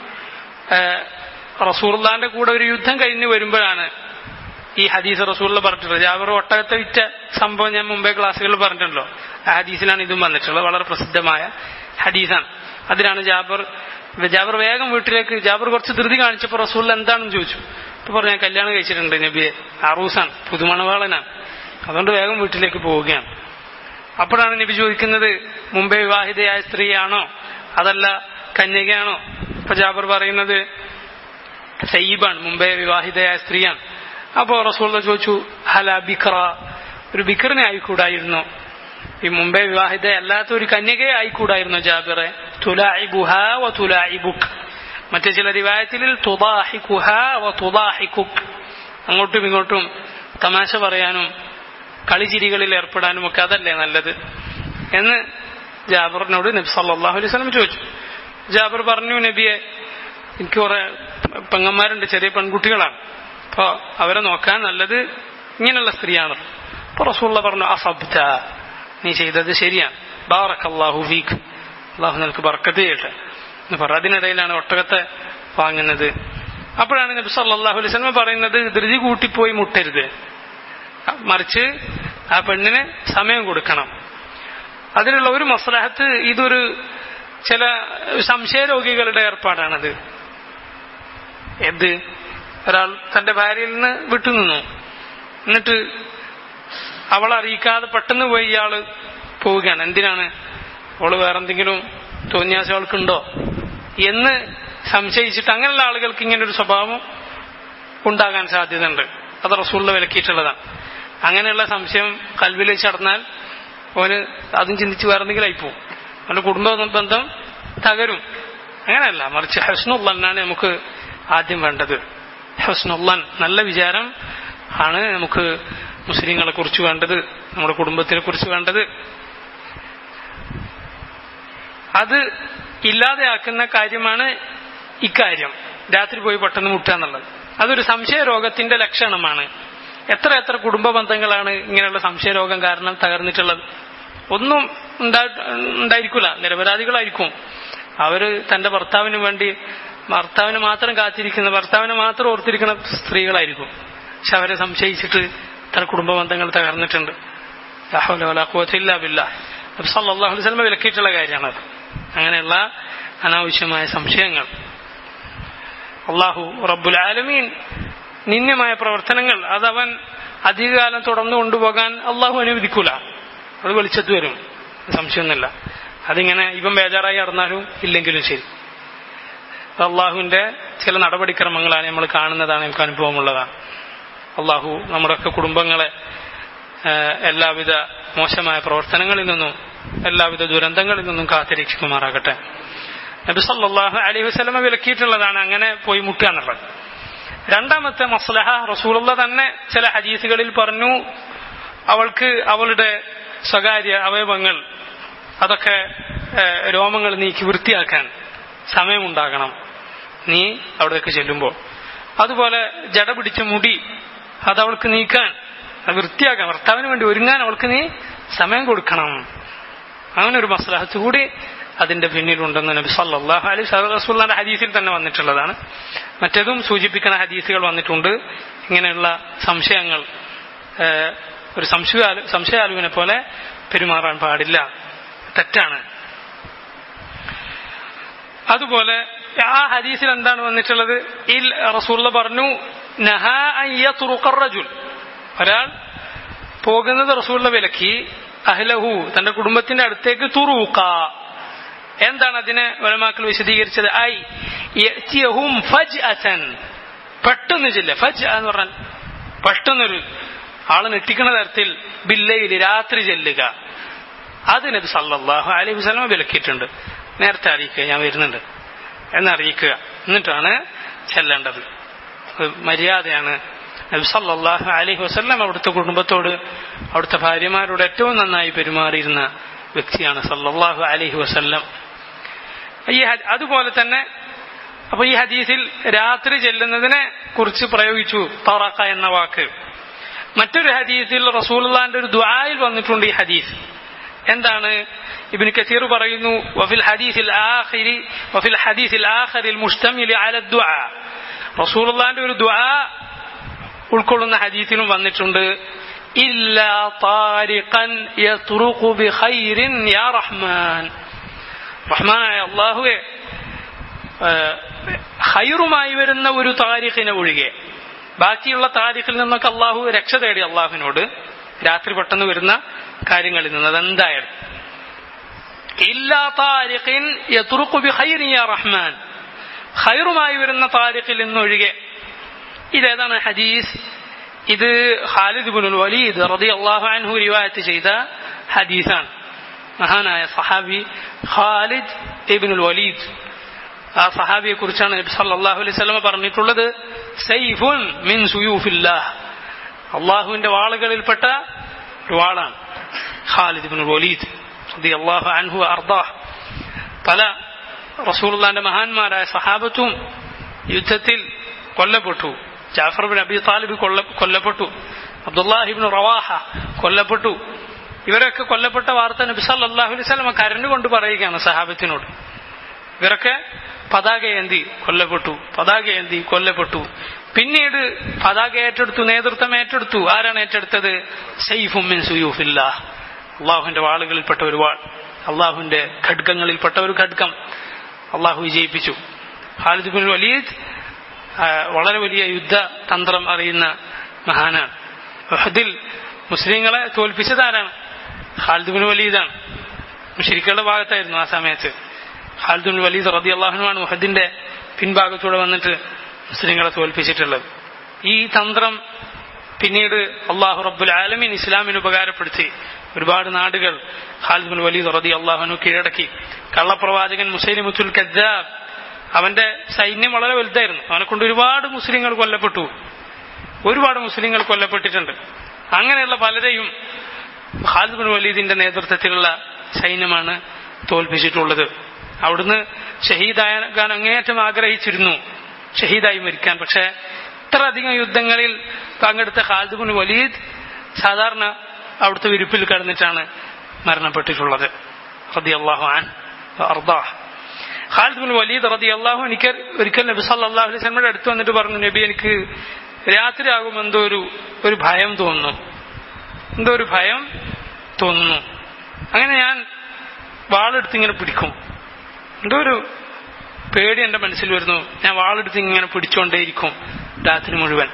റസൂർലാന്റെ കൂടെ ഒരു യുദ്ധം കഴിഞ്ഞ് വരുമ്പോഴാണ് ഈ ഹദീസ് റസൂറിൽ പറഞ്ഞിട്ടുള്ളത് ജാബിർ ഒട്ടകത്തെ വിറ്റ സംഭവം ഞാൻ മുമ്പേ ക്ലാസ്സുകളിൽ പറഞ്ഞിട്ടുണ്ടല്ലോ ആ ഹദീസിലാണ് ഇതും വന്നിട്ടുള്ളത് വളരെ പ്രസിദ്ധമായ ഹദീസാണ് അതിലാണ് ജാബർ ജാബർ വേഗം വീട്ടിലേക്ക് ജാബർ കുറച്ച് ധൃതി കാണിച്ചപ്പോൾ റസൂൽ എന്താണെന്ന് ചോദിച്ചു ഇപ്പൊ പറഞ്ഞു ഞാൻ കല്യാണം കഴിച്ചിട്ടുണ്ട് നബിയെ അറൂസാണ് പുതുമണവാളനാണ് അതുകൊണ്ട് വേഗം വീട്ടിലേക്ക് പോവുകയാണ് അപ്പോഴാണ് നബി ചോദിക്കുന്നത് മുമ്പേ വിവാഹിതയായ സ്ത്രീയാണോ അതല്ല കന്യകയാണോ ഇപ്പൊ ജാബർ പറയുന്നത് സയ്യിബാണ് മുമ്പേ വിവാഹിതയായ സ്ത്രീയാണ് അപ്പോ റസൂൽ ചോദിച്ചു ഹല ബിക്ര ഒരു ബിക്റിനെ ആയിക്കൂടായിരുന്നു ഈ മുമ്പേ വിവാഹിത അല്ലാത്ത ഒരു കന്യകയെ ആയിക്കൂടായിരുന്നു ജാബിറെ തുലാഇബുഹ വ തുലാഇബുക് മറ്റു ചില റിവായത്തിൽ തുദാഹിക്കുഹ വ തുദാഹിക്കുക് അങ്ങോട്ടും ഇങ്ങോട്ടും തമാശ പറയാനും കളിചിരികളിൽ ഏർപ്പെടാനും ഒക്കെ അതല്ലേ നല്ലത് എന്ന് ജാബറിനോട് നബി സല്ലല്ലാഹു അലൈഹി വസല്ലം ചോദിച്ചു ജാബർ പറഞ്ഞു നബിയെ എനിക്ക് കുറെ പെങ്ങന്മാരുണ്ട് ചെറിയ പെൺകുട്ടികളാണ് അപ്പൊ അവരെ നോക്കാൻ നല്ലത് ഇങ്ങനെയുള്ള സ്ത്രീയാണ് അപ്പൊ റസൂള്ള പറഞ്ഞു അസബ്ത നീ ചെയ്തത് ശരിയാണ് ബാറക് അള്ളാഹു ഫീഖ് അള്ളാഹു നിനക്ക് ബർക്കത്ത് ചെയ്യട്ടെ എന്ന് പറ അതിനിടയിലാണ് ഒട്ടകത്തെ വാങ്ങുന്നത് അപ്പോഴാണ് നബി സല്ലല്ലാഹു അലൈഹി വസല്ലം പറയുന്നത് ധൃതി കൂട്ടിപ്പോയി മുട്ടരുത് മറിച്ച് ആ പെണ്ണിന് സമയം കൊടുക്കണം അതിനുള്ള ഒരു മസ്ലഹത്ത് ഇതൊരു ചില സംശയരോഗികളുടെ ഏർപ്പാടാണത് എന്ത് ഒരാൾ തന്റെ ഭാര്യയിൽ നിന്ന് വിട്ടുനിന്നു എന്നിട്ട് അവളെ അറിയിക്കാതെ പെട്ടെന്ന് പോയി ഇയാള് പോവുകയാണ് എന്തിനാണ് അവള് വേറെന്തെങ്കിലും തോന്നിയാസം അവൾക്കുണ്ടോ എന്ന് സംശയിച്ചിട്ട് അങ്ങനെയുള്ള ആളുകൾക്ക് ഇങ്ങനെ ഒരു സ്വഭാവം ഉണ്ടാകാൻ സാധ്യതയുണ്ട് അത് റസൂളിൽ വിലക്കിയിട്ടുള്ളതാണ് അങ്ങനെയുള്ള സംശയം കൽവിൽ വെച്ച് നടന്നാൽ അവന് അതും ചിന്തിച്ച് വേറെന്തെങ്കിലും ആയിപ്പോവും അവന്റെ കുടുംബ ബന്ധം തകരും അങ്ങനെയല്ല മറിച്ച് ഹസ്നുള്ളാണ് നമുക്ക് ആദ്യം വേണ്ടത് ഹസ്നുള്ളൻ നല്ല വിചാരം ആണ് നമുക്ക് മുസ്ലിങ്ങളെ കുറിച്ച് വേണ്ടത് നമ്മുടെ കുടുംബത്തിനെ കുറിച്ച് വേണ്ടത് അത് ഇല്ലാതെയാക്കുന്ന കാര്യമാണ് ഇക്കാര്യം രാത്രി പോയി പെട്ടെന്ന് മുട്ടുക എന്നുള്ളത് അതൊരു സംശയ രോഗത്തിന്റെ ലക്ഷണമാണ് എത്ര എത്ര കുടുംബ ബന്ധങ്ങളാണ് ഇങ്ങനെയുള്ള സംശയരോഗം കാരണം തകർന്നിട്ടുള്ളത് ഒന്നും ഉണ്ടായിരിക്കില്ല നിരപരാധികളായിരിക്കും അവര് തന്റെ ഭർത്താവിന് വേണ്ടി ഭർത്താവിന് മാത്രം കാത്തിരിക്കുന്ന ഭർത്താവിനെ മാത്രം ഓർത്തിരിക്കുന്ന സ്ത്രീകളായിരിക്കും പക്ഷെ അവരെ സംശയിച്ചിട്ട് ഇത്ര കുടുംബ ബന്ധങ്ങൾ തകർന്നിട്ടുണ്ട് സല്ലാഹുലിസ്ലമ വിലക്കിയിട്ടുള്ള കാര്യമാണത് അങ്ങനെയുള്ള അനാവശ്യമായ സംശയങ്ങൾ അള്ളാഹു റബ്ബുൽ ആലമീൻ നിന്യമായ പ്രവർത്തനങ്ങൾ അതവൻ അധികകാലം തുടർന്നു കൊണ്ടുപോകാൻ അള്ളാഹു അനുവദിക്കൂല അത് വെളിച്ചത്ത് വരും സംശയമൊന്നുമില്ല അതിങ്ങനെ ഇവൻ ബേജാറായി നടന്നാലും ഇല്ലെങ്കിലും ശരി അള്ളാഹുവിന്റെ ചില നടപടിക്രമങ്ങളാണ് നമ്മൾ കാണുന്നതാണ് നമുക്ക് അനുഭവമുള്ളതാണ് അള്ളാഹു നമ്മുടെയൊക്കെ കുടുംബങ്ങളെ എല്ലാവിധ മോശമായ പ്രവർത്തനങ്ങളിൽ നിന്നും എല്ലാവിധ ദുരന്തങ്ങളിൽ നിന്നും കാത്തിരക്ഷിക്കുമാറാകട്ടെ നബി സല്ലല്ലാഹു അലൈഹി വസല്ലമ വിലക്കിയിട്ടുള്ളതാണ് അങ്ങനെ പോയി മുട്ടുക എന്നുള്ളത് രണ്ടാമത്തെ മസ്ലഹ റസൂലുള്ള തന്നെ ചില ഹദീസുകളിൽ പറഞ്ഞു അവൾക്ക് അവളുടെ സ്വകാര്യ അവയവങ്ങൾ അതൊക്കെ രോമങ്ങൾ നീക്കി വൃത്തിയാക്കാൻ സമയമുണ്ടാകണം നീ അവിടേക്ക് ചെല്ലുമ്പോൾ അതുപോലെ ജട പിടിച്ച മുടി അത് അവൾക്ക് നീക്കാൻ വൃത്തിയാക്കാൻ ഭർത്താവിന് വേണ്ടി ഒരുങ്ങാൻ അവൾക്ക് നീ സമയം കൊടുക്കണം അങ്ങനെ ഒരു മസ്ലഹത്ത് കൂടി അതിന്റെ പിന്നിലുണ്ടെന്ന് നബി സല്ലല്ലാഹു അലൈഹി റസൂലുള്ളാഹിന്റെ ഹദീസിൽ തന്നെ വന്നിട്ടുള്ളതാണ് മറ്റേതും സൂചിപ്പിക്കുന്ന ഹദീസുകൾ വന്നിട്ടുണ്ട് ഇങ്ങനെയുള്ള സംശയങ്ങൾ ഒരു സംശയ സംശയാലുവിനെ പോലെ പെരുമാറാൻ പാടില്ല തെറ്റാണ് അതുപോലെ ആ ഹദീസിൽ എന്താണ് വന്നിട്ടുള്ളത് ഈ റസൂള്ള പറഞ്ഞു നഹാ അൻ യത്റുഖ الرجل ഒരാൾ പോകുന്നത് റസൂലിനെ വിലക്കി അഹ്ലഹു തന്റെ കുടുംബത്തിന്റെ അടുത്തേക്ക് തുറൂക്ക എന്താണ് അതിനെ ഒലമാക്കൾ വിശദീകരിച്ചത് ഐ യഅ്തിയഹും ഫജ്അതൻ പെട്ടെന്ന് ചെല്ല ഫജ് എന്ന് പറഞ്ഞാൽ പെട്ടെന്നൊരു ആളെ നെട്ടിക്കുന്ന തരത്തിൽ ബില്ലയിൽ രാത്രി ചെല്ലുക അത് നബി സല്ലല്ലാഹു അലൈഹി വസല്ലം വിലക്കിയിട്ടുണ്ട് നേരത്തെ അറിയിക്കുക ഞാൻ വരുന്നുണ്ട് എന്നറിയിക്കുക എന്നിട്ടാണ് ചെല്ലേണ്ടത് അത് മര്യാദയാണ് നബി സല്ലല്ലാഹു അലൈഹി വസല്ലം അവിടുത്തെ കുടുംബത്തോട് അവിടുത്തെ ഭാര്യമാരോട് ഏറ്റവും നന്നായി പെരുമാറിയിരുന്ന വ്യക്തിയാണ് സല്ലല്ലാഹു അലൈഹി വസല്ലം ഈ ഹദ്- അതുപോലെ തന്നെ അപ്പൊ ഈ ഹദീസിൽ രാത്രി ചെല്ലുന്നതിനെ കുറിച്ച് പ്രയോഗിച്ചു തറക്ക എന്ന വാക്ക് മറ്റൊരു ഹദീസിൽ റസൂലുള്ളാന്റെ ഒരു ദുആയിൽ വന്നിട്ടുണ്ട് ഈ ഹദീസ് എന്താണ് ഇബ്നു കസീർ പറയുന്നു വഫിൽ ഹദീസിൽ ആഖിരി വഫിൽ ഹദീസിൽ ആഖിരിൽ മുസ്തമിൽ അല ദുആ റസൂലുള്ളാന്റെ ഒരു ദുആ ഉൾക്കൊള്ളുന്ന ഹദീസിലും വന്നിട്ടുണ്ട് ഇല്ലാ താരിഖൻ യത്റുഖു ബിഖൈരിൻ യാ റഹ്മാൻ റഹ്മാനായ അല്ലാഹുവേ ഹൈറുമായി വരുന്ന ഒരു താരിഖിനെ ഒഴികെ ബാക്കിയുള്ള താരിഖിൽ നിന്നൊക്കെ അള്ളാഹു രക്ഷ തേടി അള്ളാഹുവിനോട് രാത്രി പെട്ടെന്ന് വരുന്ന കാര്യങ്ങളിൽ നിന്ന് അതെന്തായാലും ഇല്ലാ താരിഖിൻ യത്റുഖു ബിഖൈരിൻ യാ റഹ്മാൻ ഹൈറുമായി വരുന്ന താരിഖിൽ നിന്നൊഴികെ ഇതേതാണ് ഹദീസ് ഇത് ഖാലിദ് ബിനുൽ വലീദ് റളിയല്ലാഹു അൻഹു റിവായത്ത് ചെയ്ത ഹദീസാണ് മഹാനായ സഹാബി ഖാലിദ് ഇബ്നുൽ വലീദ് ആ സഹാബിയെ കുറിച്ചാണ് നബി സല്ലല്ലാഹു അലൈഹി വസല്ലം പറഞ്ഞിട്ടുള്ളത് സൈഫുൻ മിൻ സുയൂഫില്ലാഹ് അള്ളാഹുവിന്റെ വാളുകളിൽപ്പെട്ട ഒരു വാളാണ് ഖാലിദ് ഇബ്നുൽ വലീദ് റളിയല്ലാഹു അൻഹു അർദാഹ് പല റസൂലുള്ളാന്റെ മഹാന്മാരായ സഹാബത്തും യുദ്ധത്തിൽ കൊല്ലപ്പെട്ടു ജാഫർ ബിൻ അബി താലിബ് കൊല്ല കൊല്ലപ്പെട്ടു അബ്ദുല്ലാഹിബിൻ റവാഹ കൊല്ലപ്പെട്ടു ഇവരൊക്കെ കൊല്ലപ്പെട്ട വാർത്ത നബി സല്ലല്ലാഹു അലൈഹി വസല്ലം കരഞ്ഞുകൊണ്ട് പറയുകയാണ് സഹാബത്തിനോട് ഇവരൊക്കെ പതാക ഏന്തി കൊല്ലപ്പെട്ടു പതാക ഏന്തി കൊല്ലപ്പെട്ടു പിന്നീട് പതാക ഏറ്റെടുത്തു നേതൃത്വം ഏറ്റെടുത്തു ആരാണ് ഏറ്റെടുത്തത് സൈഫുമിൻ സുയൂഫില്ല അള്ളാഹുവിന്റെ വാളുകളിൽപ്പെട്ട ഒരു വാൾ അള്ളാഹുവിന്റെ ഖഡ്ഗങ്ങളിൽപ്പെട്ട ഒരു ഖഡ്ഗം അള്ളാഹു വിജയിപ്പിച്ചു ഖാലിദ് ബിൻ വലീദ് ആ, വളരെ വലിയ യുദ്ധ തന്ത്രം അറിയുന്ന മഹാനാണ് ഉഹദിൽ മുസ്ലിങ്ങളെ തോൽപ്പിച്ചത് ആരാണ് ഖാലിദ് ബിൻ വലീദാണ് മുഷരിക്കളുടെ ഭാഗത്തായിരുന്നു ആ സമയത്ത് ഖാലിദ് ബിൻ വലീദ് റതി അള്ളാഹുനുമാണ് മുഹദിന്റെ പിൻഭാഗത്തൂടെ വന്നിട്ട് മുസ്ലിങ്ങളെ തോൽപ്പിച്ചിട്ടുള്ളത് ഈ തന്ത്രം പിന്നീട് അള്ളാഹു റബ്ബുൽ ആലമീൻ ഇസ്ലാമിന് ഉപകാരപ്പെടുത്തി ഒരുപാട് നാടുകൾ ഖാലിദ് ബിൻ വലീദ് റതി അള്ളാഹുനു കീഴടക്കി കള്ളപ്രവാചകൻ മുസൈലിമുത്തുൽ കദ്ദാബ് അവന്റെ സൈന്യം വളരെ വലുതായിരുന്നു അവനെ കൊണ്ട് ഒരുപാട് മുസ്ലിങ്ങൾ കൊല്ലപ്പെട്ടു ഒരുപാട് മുസ്ലിങ്ങൾ കൊല്ലപ്പെട്ടിട്ടുണ്ട് അങ്ങനെയുള്ള പലരെയും ഖാലിദ് ബിൻ വലീദിന്റെ നേതൃത്വത്തിലുള്ള സൈന്യമാണ് തോൽപ്പിച്ചിട്ടുള്ളത് അവിടുന്ന് ഷഹീദാകാൻ അങ്ങേയറ്റം ആഗ്രഹിച്ചിരുന്നു ഷഹീദായി മരിക്കാൻ പക്ഷെ ഇത്ര അധികം യുദ്ധങ്ങളിൽ പങ്കെടുത്ത ഖാലിദ് ബിൻ വലീദ് സാധാരണ അവിടുത്തെ വിരിപ്പിൽ കിടന്നിട്ടാണ് മരണപ്പെട്ടിട്ടുള്ളത് റളിയല്ലാഹു അൻഹു വഅർദാഹ് ഖാലിദ് ബിൻ വലീദ് റളിയല്ലാഹു എനിക്ക് ഒരിക്കൽ നബി സല്ലല്ലാഹു അലൈഹി വസല്ലമയുടെ അടുത്ത് വന്നിട്ട് പറഞ്ഞു നബി എനിക്ക് രാത്രിയാകും എന്തോ ഒരു ഒരു ഭയം തോന്നുന്നു എന്തോ ഒരു ഭയം തോന്നുന്നു അങ്ങനെ ഞാൻ വാളെടുത്ത് ഇങ്ങനെ പിടിക്കും എന്തോ ഒരു പേടി എന്റെ മനസ്സിൽ വരുന്നു ഞാൻ വാളെടുത്ത് ഇങ്ങനെ പിടിച്ചുകൊണ്ടേയിരിക്കും രാത്രി മുഴുവൻ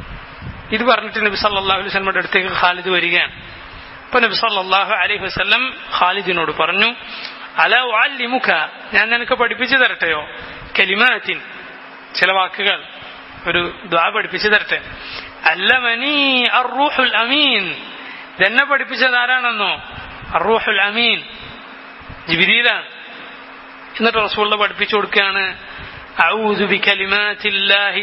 ഇത് പറഞ്ഞിട്ട് നബി സല്ലല്ലാഹു അലൈഹി വസല്ലമയുടെ അടുത്തേക്ക് ഖാലിദ് വരികയാണ് അപ്പൊ നബി സല്ലല്ലാഹു അലൈഹി വസല്ലം ഖാലിദിനോട് പറഞ്ഞു അല വാല്ലിമുഖ ഞാൻ നിനക്ക് പഠിപ്പിച്ചു തരട്ടെയോ കലിമാത്തിൻ ചില വാക്കുകൾ ഒരു ദ്വാ പഠിപ്പിച്ചു തരട്ടെ അല്ലമനി അറൂഹുൽ അമീൻ ഇതെന്നെ പഠിപ്പിച്ചത് ആരാണെന്നോ അറൂഹുൽ അമീൻ ജിബിരിയിലാണ് എന്നിട്ട് റസൂള്ള പഠിപ്പിച്ചു കൊടുക്കുകയാണ് أعوذ بكلمات الله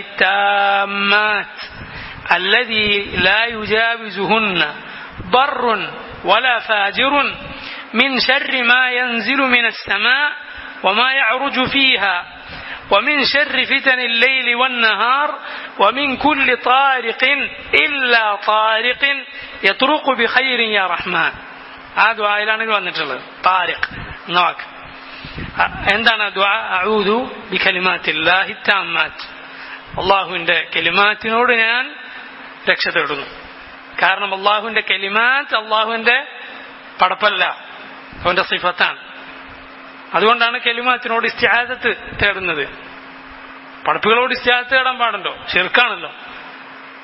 التامات الذي لا يجاوزهن بر ولا فاجر من شر ما ينزل من السماء وما يعرج فيها ومن شر فتن الليل والنهار ومن كل طارق إلا طارق يطرق بخير يا رحمن ആ ദ്വായിലാണ് ഇത് വന്നിട്ടുള്ളത് താരിഖ് എന്ന വാക്ക് അ- എന്താണ് ദ്വാ അഊദു ബി കലിമാത്തില്ലാഹി താമ്മാത്ത് അള്ളാഹുവിന്റെ കലിമാത്തിനോട് ഞാൻ രക്ഷ തേടുന്നു കാരണം അള്ളാഹുവിന്റെ കലിമാത്ത് അള്ളാഹുവിന്റെ പടപ്പല്ല അവന്റെ സിഫത്താണ് അതുകൊണ്ടാണ് കലിമാത്തിനോട് ഇസ്തിഹാദത്ത് തേടുന്നത് പടപ്പുകളോട് ഇസ്തിഹാദത്ത് തേടാൻ പാടുണ്ടോ ഷിർക്കാണല്ലോ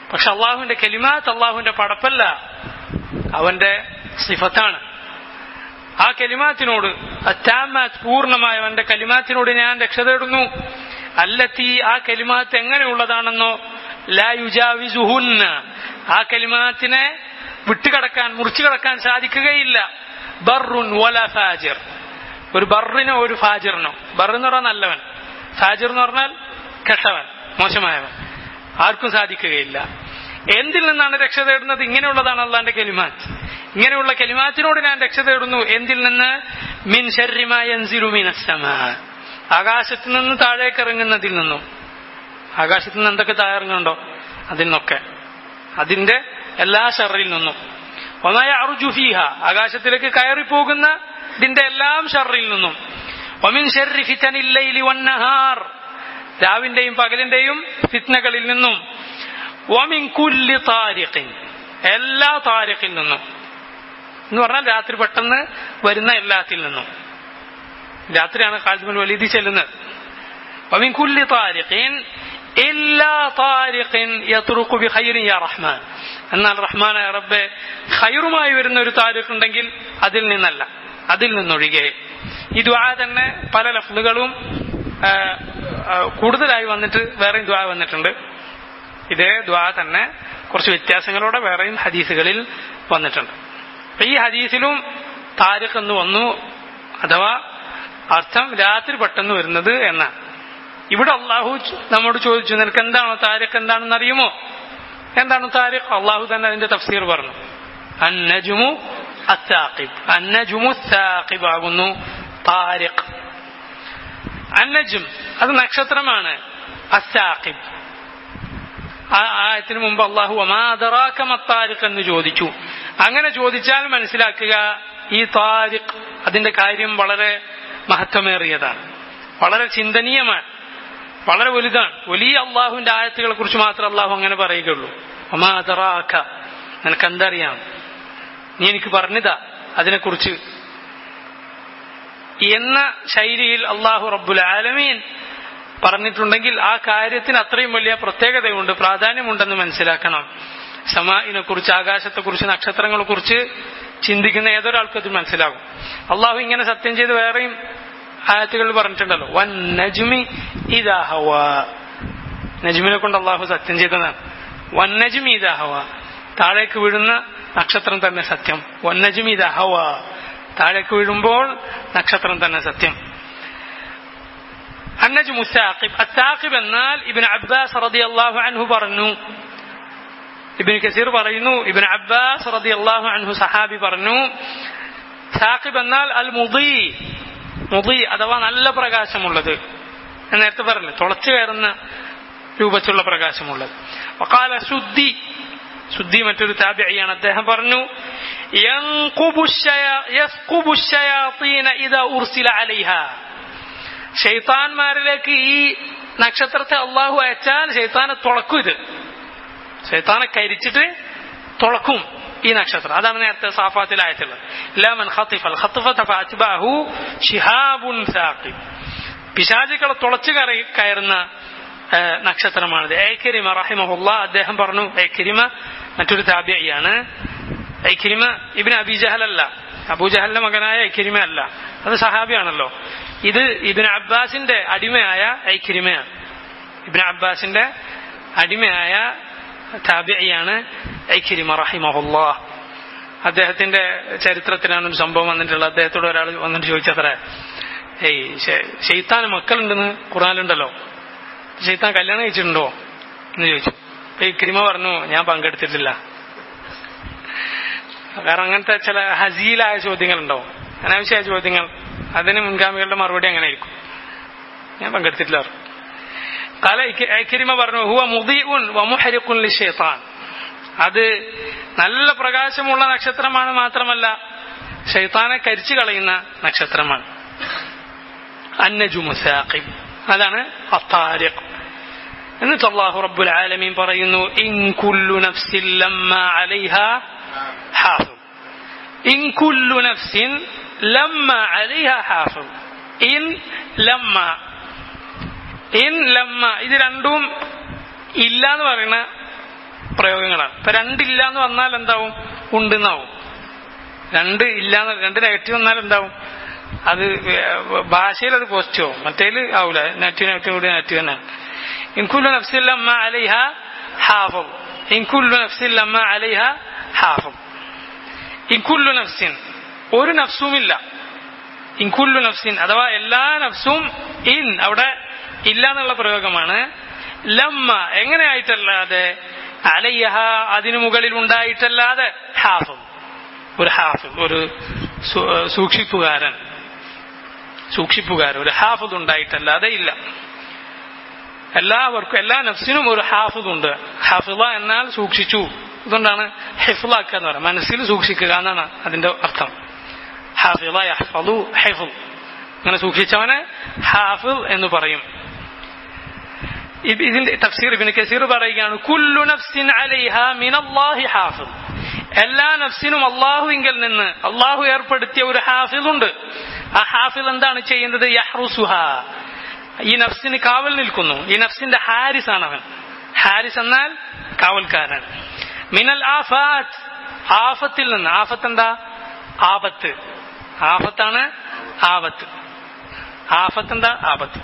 പക്ഷെ അള്ളാഹുവിന്റെ കെലിമാത്ത് അള്ളാഹുവിന്റെ പടപ്പല്ല അവന്റെ സിഫത്താണ് ആ കലിമാത്തിനോട് അറ്റാമാത്ത് പൂർണ്ണമായ അവന്റെ കലിമാത്തിനോട് ഞാൻ രക്ഷ തേടുന്നു അല്ലത്തി ആ കലിമാത്ത് എങ്ങനെയുള്ളതാണെന്നോ ലാ യുജാവിസുഹുന്ന ആ കലിമാത്തിനെ വിട്ടുകടക്കാൻ മുറിച്ചു കടക്കാൻ സാധിക്കുകയില്ല ബർറുൻ വല ഫാജിർ ഒരു ബറിനോ ഒരു ഫാജിറിനോ ബർ എന്ന് പറഞ്ഞാൽ നല്ലവൻ ഫാജിർ എന്ന് പറഞ്ഞാൽ കെട്ടവൻ മോശമായവൻ ആർക്കും സാധിക്കുകയില്ല എന്തിൽ നിന്നാണ് രക്ഷ തേടുന്നത് ഇങ്ങനെയുള്ളതാണ് അള്ളാന്റെ കലിമാത്ത് ഇങ്ങനെയുള്ള കലിമാത്തിനോട് ഞാൻ രക്ഷ തേടുന്നു എന്തിൽ നിന്ന് മിൻ ശരിമായൻസിലുമിനസ്സമ ആകാശത്ത് നിന്ന് താഴേക്ക് ഇറങ്ങുന്നതിൽ നിന്നും ആകാശത്ത് നിന്ന് എന്തൊക്കെ താഴെ ഇറങ്ങുന്നുണ്ടോ അതിൽ നിന്നൊക്കെ അതിന്റെ എല്ലാ ഷറിൽ നിന്നും ഒന്നായ അറുജുഫീഹ ആകാശത്തിലേക്ക് കയറിപ്പോകുന്ന ഇതിന്റെ എല്ലാം ഷറിൽ നിന്നും ഒമിൻ ഷെറി ഫിത്തനില്ലയിലി വന്നഹാർ രാവിന്റെയും പകലിന്റെയും ഫിത്നകളിൽ നിന്നും ഒമിൻ കുല്ലി താരിഖിൻ എല്ലാ താരിഖിൽ നിന്നും എന്ന് പറഞ്ഞാൽ രാത്രി പെട്ടെന്ന് വരുന്ന എല്ലാത്തിൽ നിന്നും രാത്രിയാണ് ഖാലിദ് വലീദി ചെല്ലുന്നത് ഒമിൻ കുല്ലി താരിഖിൻ എല്ലാ താരിഖിൻ യത്രുഖു ബി ഖൈറിൻ യാ റഹ്മാൻ എന്നാൽ റഹ്മാനായ റബ്ബെ ഖൈറുമായി വരുന്ന ഒരു താരിഖ് ഉണ്ടെങ്കിൽ അതിൽ നിന്നല്ല അതിൽ നിന്നൊഴികെ ഈ ദ്വാ തന്നെ പല ലഫ്ലുകളും കൂടുതലായി വന്നിട്ട് വേറെയും ദ്വാ വന്നിട്ടുണ്ട് ഇതേ ദ്വാ തന്നെ കുറച്ച് വ്യത്യാസങ്ങളോടെ വേറെയും ഹദീസുകളിൽ വന്നിട്ടുണ്ട് അപ്പൊ ഈ ഹദീസിലും താരിഖ് എന്ന് വന്നു അഥവാ അർത്ഥം രാത്രി പെട്ടെന്ന് വരുന്നത് എന്നാണ് ഇവിടെ അള്ളാഹു നമ്മോട് ചോദിച്ചു നിനക്ക് എന്താണോ താരിഖ് എന്താണെന്ന് അറിയുമോ എന്താണ് താരിഖ് അള്ളാഹു തന്നെ അതിന്റെ തഫ്സീർ പറഞ്ഞു അന്നജുമു അത്താഖിബ് അന്നജുമു താഖിബ് ആകുന്നു താരിഖ് അന്നജും അത് നക്ഷത്രമാണ് അത്താഖിബ് ആ ആയത്തിന് മുമ്പ് അള്ളാഹു അമാദറാക്കമത്താരിഖ് എന്ന് ചോദിച്ചു അങ്ങനെ ചോദിച്ചാൽ മനസ്സിലാക്കുക ഈ താരിഖ് അതിന്റെ കാര്യം വളരെ മഹത്വമേറിയതാണ് വളരെ ചിന്തനീയമാണ് വളരെ വലുതാണ് വലിയ അള്ളാഹുവിന്റെ ആയത്തുകളെ കുറിച്ച് മാത്രമേ അള്ളാഹു അങ്ങനെ പറയുകയുള്ളൂ അമാദറാക്ക നിനക്ക് എന്തറിയാം നീ എനിക്ക് പറഞ്ഞതാ അതിനെക്കുറിച്ച് എന്ന ശൈലിയിൽ അള്ളാഹു റബ്ബുൽ ആലമീൻ പറഞ്ഞിട്ടുണ്ടെങ്കിൽ ആ കാര്യത്തിന് അത്രയും വലിയ പ്രത്യേകതയുണ്ട് പ്രാധാന്യമുണ്ടെന്ന് മനസ്സിലാക്കണം സമാഇനെ കുറിച്ച് ആകാശത്തെ കുറിച്ച് നക്ഷത്രങ്ങളെ കുറിച്ച് ചിന്തിക്കുന്ന ഏതൊരാൾക്കും അത് മനസ്സിലാകും അള്ളാഹു ഇങ്ങനെ സത്യം ചെയ്ത് വേറെയും ആയത്തുകൾ പറഞ്ഞിട്ടുണ്ടല്ലോ വൻ നജ്മി ഇതാ ഹവ നജ്മിനെ കൊണ്ട് അള്ളാഹു സത്യം ചെയ്തതാണ് വൻ നജ്മി ഇതാ ഹവ താഴേക്ക് വീഴുന്ന നക്ഷത്രം തന്നെ സത്യം വൻ നജ്മി ഇതാ ഹവ താഴേക്ക് വീഴുമ്പോൾ നക്ഷത്രം തന്നെ സത്യം അന്നജ് മുസാഖിബ് അത്താഖിബ് എന്നാൽ ഇബിൻ അബ്ബാസ് റതി അള്ളാഹു അൻഹു പറഞ്ഞു ഇബിൻ കസീർ പറയുന്നു ഇബിൻ അബ്ബാസ് റതി അള്ളാഹു അൻഹു സഹാബി പറഞ്ഞു സാഖിബ് എന്നാൽ അൽ മുദി മുദി അഥവാ നല്ല പ്രകാശമുള്ളത് ഞാൻ നേരത്തെ പറഞ്ഞു തുളച്ചു കയറുന്ന രൂപത്തിലുള്ള പ്രകാശമുള്ളത് വക്കാല ശുദ്ധി ശുദ്ധി മറ്റൊരു താബിയാണ് അദ്ദേഹം പറഞ്ഞു ഷെയ്ത്താൻമാരിലേക്ക് ഈ നക്ഷത്രത്തെ അള്ളാഹു അയച്ചാൽ ഷെയ്ത്താനെ തുളക്കും ഇത് ഷെയ്ത്താനെ കരിച്ചിട്ട് തുളക്കും ഈ നക്ഷത്രം അതാണ് നേരത്തെ സാഫാത്തിൽ അയച്ചുള്ളത് ലാമൻ ഖത്തിഫൽ ഖത്ഫത ഫഅത്ബഅഹു ശിഹാബുൻ സാഖിബ് പിശാചുക്കളെ തുളച്ചു കയറി കയറുന്ന നക്ഷത്രമാണിത് ഏക്കരിമ റഹിമഹുല്ല അദ്ദേഹം പറഞ്ഞു ഏക്കരിമ മറ്റൊരു താബിയാണ് ഐക്കരിമ ഇബിൻ അബിജഹൽ അല്ല അബൂജഹലിന്റെ മകനായ ഐക്കരിമ അല്ല അത് സഹാബിയാണല്ലോ ഇത് ഇബിൻ അബ്ബാസിന്റെ അടിമയായ ഐക്കരിമയാണ് ഇബിൻ അബ്ബാസിന്റെ അടിമയായ താബിയാണ് ഐക്കരിമ റഹിമഹുല്ല അദ്ദേഹത്തിന്റെ ചരിത്രത്തിലാണ് ഒരു സംഭവം വന്നിട്ടുള്ളത് അദ്ദേഹത്തോട് ഒരാൾ വന്നിട്ട് ചോദിച്ചത്ര ഏയ് ഷെയ്ത്താൻ മക്കളുണ്ടെന്ന് ഖുറാനുണ്ടല്ലോ ഷെയ്ത്താൻ കല്യാണം കഴിച്ചിട്ടുണ്ടോ എന്ന് ചോദിച്ചു അപ്പൊ ഈ ക്രിമ പറഞ്ഞു ഞാൻ പങ്കെടുത്തിട്ടില്ല കാരണം അങ്ങനത്തെ ചില ഹസീലായ ചോദ്യങ്ങളുണ്ടാവും അനാവശ്യമായ ചോദ്യങ്ങൾ അതിന് മുൻഗാമികളുടെ മറുപടി അങ്ങനെ ആയിരിക്കും ഞാൻ പങ്കെടുത്തിട്ടില്ല കാല ഐക്കരിമ പറഞ്ഞു ഹുവ മുദീഉൻ വമുഹരിഖുൻ ലിഷൈത്താൻ അത് നല്ല പ്രകാശമുള്ള നക്ഷത്രമാണ് മാത്രമല്ല ഷെയ്ത്താനെ കരിച്ചു കളയുന്ന നക്ഷത്രമാണ് അന്നജുമു സാഖിബ് അതാണ് അത്താരിഖ് എന്നിട്ട് അള്ളാഹു റബ്ബുൽ ആലമീൻ പറയുന്നു ഇൻ കുല്ലു നഫ്സിൻ ലമ്മ അലൈഹ ഹാഫിൾ ഇൻ കുല്ലു നഫ്സിൻ ലമ്മ അലൈഹ ഹാഫിൾ ഇൻ ലമ്മ ഇൻ ലമ്മ ഇത് രണ്ടും ഇല്ല എന്ന് പറയുന്ന പ്രയോഗങ്ങളാണ് ഇപ്പൊ രണ്ടില്ല എന്ന് വന്നാൽ എന്താവും ഉണ്ടെന്നാവും രണ്ട് ഇല്ല എന്ന് രണ്ട് നെഗറ്റീവ് വന്നാൽ എന്താവും അത് ഭാഷയിൽ അത് പോസിറ്റീവ് ആവും മറ്റേല് ആവൂല നെഗറ്റീവ് നെഗറ്റീവ് കൂടി നെഗറ്റീവ് തന്നെ ഇൻകുല്ലു നഫ്സില്ലമ്മ അലൈഹ ഹാഫം ഇൻകുല്ലു നഫ്സില്ലമ്മ അലൈഹ ഹാഫം ഇൻകുല്ലു നഫ്സിൻ ഒരു നഫ്സുമില്ല ഇൻകുല്ലു നഫ്സിൻ അഥവാ എല്ലാ നഫ്സും ഇൻ അവിടെ ഇല്ല എന്നുള്ള പ്രയോഗമാണ് ലമ്മ എങ്ങനെയായിട്ടല്ലാതെ അലയ്യഹ അതിനു മുകളിൽ ഉണ്ടായിട്ടല്ലാതെ ഹാഫം ഒരു ഹാഫിദ് ഒരു സൂക്ഷിപ്പുകാരൻ സൂക്ഷിപ്പുകാരൻ ഒരു ഹാഫിദ് ഉണ്ടായിട്ടല്ലാതെ ഇല്ല എല്ലാവർക്കും എല്ലാ നഫ്സിനും ഒരു ഹാഫിദ് ഉണ്ട് ഹാഫിദ എന്നാൽ സൂക്ഷിച്ചു അതുകൊണ്ടാണ് ഹെഫിലാക്കുക എന്ന് പറയുന്നത് മനസ്സിൽ സൂക്ഷിക്കുക എന്നാണ് അതിന്റെ അർത്ഥം ഹാഫിദ യഹ്ഫദു ഹെഫുൽ അങ്ങനെ സൂക്ഷിച്ചവനെ ഹാഫിദ് എന്ന് പറയും ഇതിന്റെ തഫ്സീർ ഇബിന് കസീർ പറയുകയാണ് കുല്ലു നഫ്സിൻ അലൈഹ മിനല്ലാഹി ഹാഫിദ് എല്ലാ നഫ്സിനും അള്ളാഹുവിങ്കിൽ നിന്ന് അള്ളാഹു ഏർപ്പെടുത്തിയ ഒരു ഹാഫിദ് ഉണ്ട് ആ ഹാഫിദ് എന്താണ് ചെയ്യുന്നത് യഹ്റുസുഹ ഈ നഫ്സിന് കാവൽ നിൽക്കുന്നു ഈ നഫ്സിന്റെ ഹാരിസ് ആണ് അവൻ ഹാരിസ് എന്നാൽ കാവൽക്കാരൻ മിനൽ ആഫാത്ത് ആഫത്തിൽ നിന്ന് ആഫത്ത് എന്താ ആപത്ത് ആഫത്താണ് ആപത്ത് ആഫത്ത് എന്താ ആപത്ത്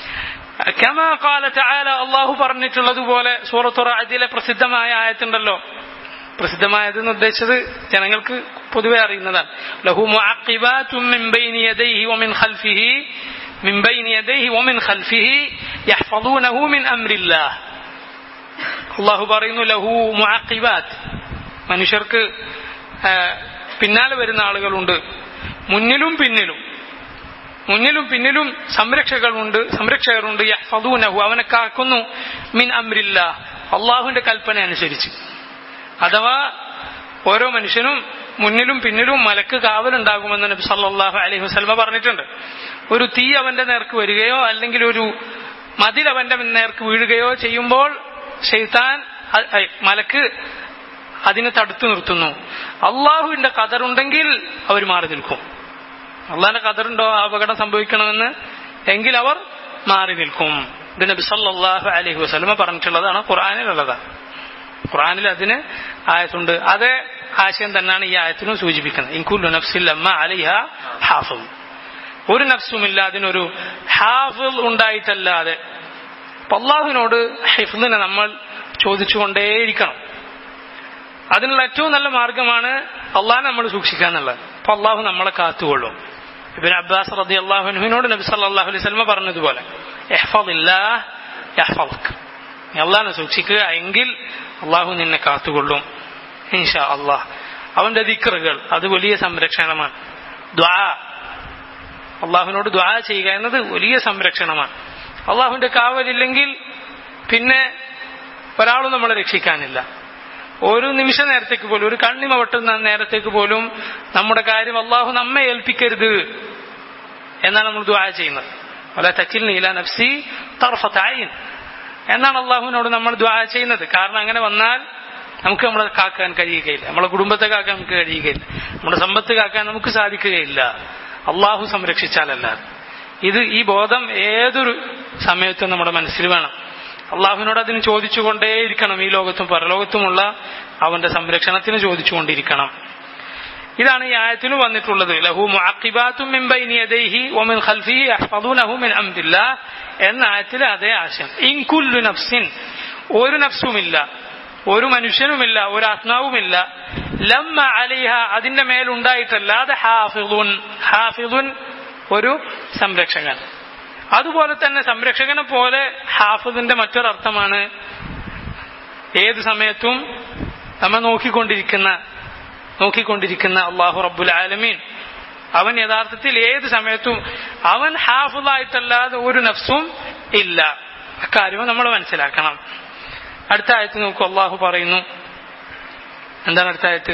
كما قال تعالى അള്ളാഹു പറഞ്ഞിട്ടുള്ളതുപോലെ സൂറത്തു റാദിലെ പ്രസിദ്ധമായ ആയത്തുണ്ടല്ലോ പ്രസിദ്ധമായത് എന്ന് ഉദ്ദേശിച്ചത് ജനങ്ങൾക്ക് പൊതുവെ അറിയുന്നതാണ് ലഹു മുഅഖിബാതും മിൻ ബൈനി യദൈഹി വമിൻ ഖൽഫിഹി മിൻ ബൈനി യദൈഹി വമിൻ ഖൽഫിഹി യഹ്ഫദൂനഹു മിൻ അംരില്ലാഹ് അള്ളാഹു പറയുന്നു ലഹു മുഅഖിബാത്ത് മനുഷ്യർക്ക് പിന്നാലെ വരുന്ന ആളുകളുണ്ട് മുന്നിലും പിന്നിലും മുന്നിലും പിന്നിലും സംരക്ഷകളുണ്ട് സംരക്ഷകരുണ്ട് യഹ്ഫദൂനഹു അവനെ കാക്കുന്നു മിൻ അംരില്ല അള്ളാഹുവിന്റെ കൽപ്പന അനുസരിച്ച് അഥവാ ഓരോ മനുഷ്യനും മുന്നിലും പിന്നിലും മലക്ക് കാവലുണ്ടാകുമെന്ന് നബി സല്ലല്ലാഹു അലൈഹി വസല്ലമ പറഞ്ഞിട്ടുണ്ട് ഒരു തീ അവന്റെ നേർക്ക് വരികയോ അല്ലെങ്കിൽ ഒരു മതിൽ അവന്റെ നേർക്ക് വീഴുകയോ ചെയ്യുമ്പോൾ ഷെയ്ത്താൻ മലക്ക് അതിനെ തടുത്തു നിർത്തുന്നു അള്ളാഹുവിന്റെ കതറുണ്ടെങ്കിൽ അവർ മാറി നിൽക്കും അള്ളാഹിന്റെ കതറുണ്ടോ അപകടം സംഭവിക്കണമെന്ന് എങ്കിൽ അവർ മാറി നിൽക്കും ഇത് നബി സല്ലല്ലാഹു അലൈഹി വസല്ലമ പറഞ്ഞിട്ടുള്ളതാണ് ഖുർആനിലുള്ളതാണ് ഖുർആനിൽ അതിന് ആയത്തുണ്ട് അതേ ആശയം തന്നെയാണ് ഈ ആയത്തിനും സൂചിപ്പിക്കുന്നത് ഇൻകുല്ലു നഫ്സിൽ അമ്മ അലിഹ ഹാഫിൾ ഒരു നഫ്സുമില്ല അതിനൊരു ഹാഫിൾ ഉണ്ടായിട്ടല്ലാതെ അള്ളാഹുവിനോട് ഹിഫ്ലിനെ നമ്മൾ ചോദിച്ചുകൊണ്ടേയിരിക്കണം അതിനുള്ള ഏറ്റവും നല്ല മാർഗമാണ് അള്ളാഹ് നമ്മൾ സൂക്ഷിക്കുക എന്നുള്ളത് അപ്പൊ അള്ളാഹു നമ്മളെ കാത്തുകൊള്ളും ഇബിൻ അബ്ബാസ് റതി അള്ളാഹുനുവിനോട് നബി സല്ലാഹു അലൈഹി സ്വലമ പറഞ്ഞതുപോലെ അള്ളാഹിനെ സൂക്ഷിക്കുക എങ്കിൽ അള്ളാഹു നിന്നെ കാത്തുകൊള്ളും ഇൻഷാ അള്ളാഹ് അവന്റെ ദിക്കറുകൾ അത് വലിയ സംരക്ഷണമാണ് ദ്വാ അള്ളാഹുവിനോട് ദ്വാ ചെയ്യുക എന്നത് വലിയ സംരക്ഷണമാണ് അള്ളാഹുവിന്റെ കാവലില്ലെങ്കിൽ പിന്നെ ഒരാളും നമ്മളെ രക്ഷിക്കാനില്ല ഒരു നിമിഷ നേരത്തേക്ക് പോലും ഒരു കണ്ണിമ വെട്ടുന്ന നേരത്തേക്ക് പോലും നമ്മുടെ കാര്യം അള്ളാഹു നമ്മെ ഏൽപ്പിക്കരുത് എന്നാണ് നമ്മൾ ദ്വാ ചെയ്യുന്നത് അല്ല തച്ചിൽ നീല നഫ്സി തർഫത്തായിൻ എന്നാണ് അള്ളാഹുവിനോട് നമ്മൾ ദ്വാ ചെയ്യുന്നത് കാരണം അങ്ങനെ വന്നാൽ നമുക്ക് നമ്മളെ കാക്കാൻ കഴിയുകയില്ല നമ്മളെ കുടുംബത്തെ കാക്കാൻ നമുക്ക് കഴിയുകയില്ല നമ്മുടെ സമ്പത്ത് കാക്കാൻ നമുക്ക് സാധിക്കുകയില്ല അള്ളാഹു സംരക്ഷിച്ചാലല്ലാതെ ഇത് ഈ ബോധം ഏതൊരു സമയത്തും നമ്മുടെ മനസ്സിൽ വേണം അള്ളാഹുവിനോട് അതിന് ചോദിച്ചുകൊണ്ടേയിരിക്കണം ഈ ലോകത്തും പരലോകത്തുമുള്ള അവന്റെ സംരക്ഷണത്തിന് ചോദിച്ചുകൊണ്ടിരിക്കണം ഇതാണ് ഈ ആയത്തിന് വന്നിട്ടുള്ളത് ലഹു മുഅഖിബാത്തും മിൻ ബൈനി യദൈഹി വമിൻ ഖൽഫിഹി യഹ്ഫദൂനഹു മിൻ അംരില്ലാഹ് എന്ന ആയത്തിലെ അതേ ആശയം ഇൻ കുല്ലു നഫ്സിൻ ഒരു നഫ്സുമില്ല ഒരു മനുഷ്യനുമില്ല ഒരു ആത്മാവുമില്ല ലമ്മ അലിഹ അതിന്റെ മേലുണ്ടായിട്ടല്ലാതെ ഹാഫിദുൻ ഹാഫിദുൻ ഒരു സംരക്ഷകൻ അതുപോലെ തന്നെ സംരക്ഷകനെ പോലെ ഹാഫിദിന്റെ മറ്റൊരർത്ഥമാണ് ഏത് സമയത്തും നമ്മെ നോക്കിക്കൊണ്ടിരിക്കുന്ന നോക്കിക്കൊണ്ടിരിക്കുന്ന അള്ളാഹു റബ്ബുൽ ആലമീൻ അവൻ യഥാർത്ഥത്തിൽ ഏത് സമയത്തും അവൻ ഹാഫിദായിട്ടല്ലാതെ ഒരു നഫ്സും ഇല്ല അക്കാര്യവും നമ്മൾ മനസ്സിലാക്കണം അടുത്ത ആയത്ത് നോക്കൂ അള്ളാഹു പറയുന്നു എന്താണ് അടുത്ത ആയത്ത്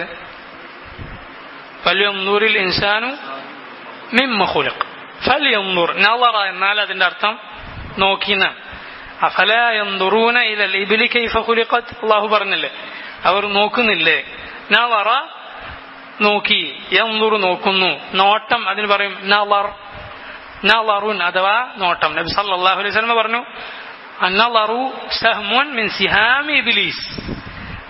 ഫല്യംനൂറിൽ ഇൻസാനു മിമ്മ ഖുലഖ് ഫല്യംനൂർ നളറ എന്നാൽ അതിന്റെ അർത്ഥം നോക്കിയെന്നാണ് അഫലാ യൻദുറൂന ഇലൽ ഇബ്ലി കൈഫ ഖുലിഖത് അള്ളാഹു പറഞ്ഞില്ലേ അവർ നോക്കുന്നില്ലേ നളറ നോക്കി യൻദുറു നോക്കുന്നു നോട്ടം അതിന് പറയും നളർ നളറുൻ അഥവാ നോട്ടം നബി സല്ലല്ലാഹു അലൈഹി വസല്ലം പറഞ്ഞു അന്നളറു സഹ്മുൻ മിൻ സിഹാമി ഇബ്ലീസ്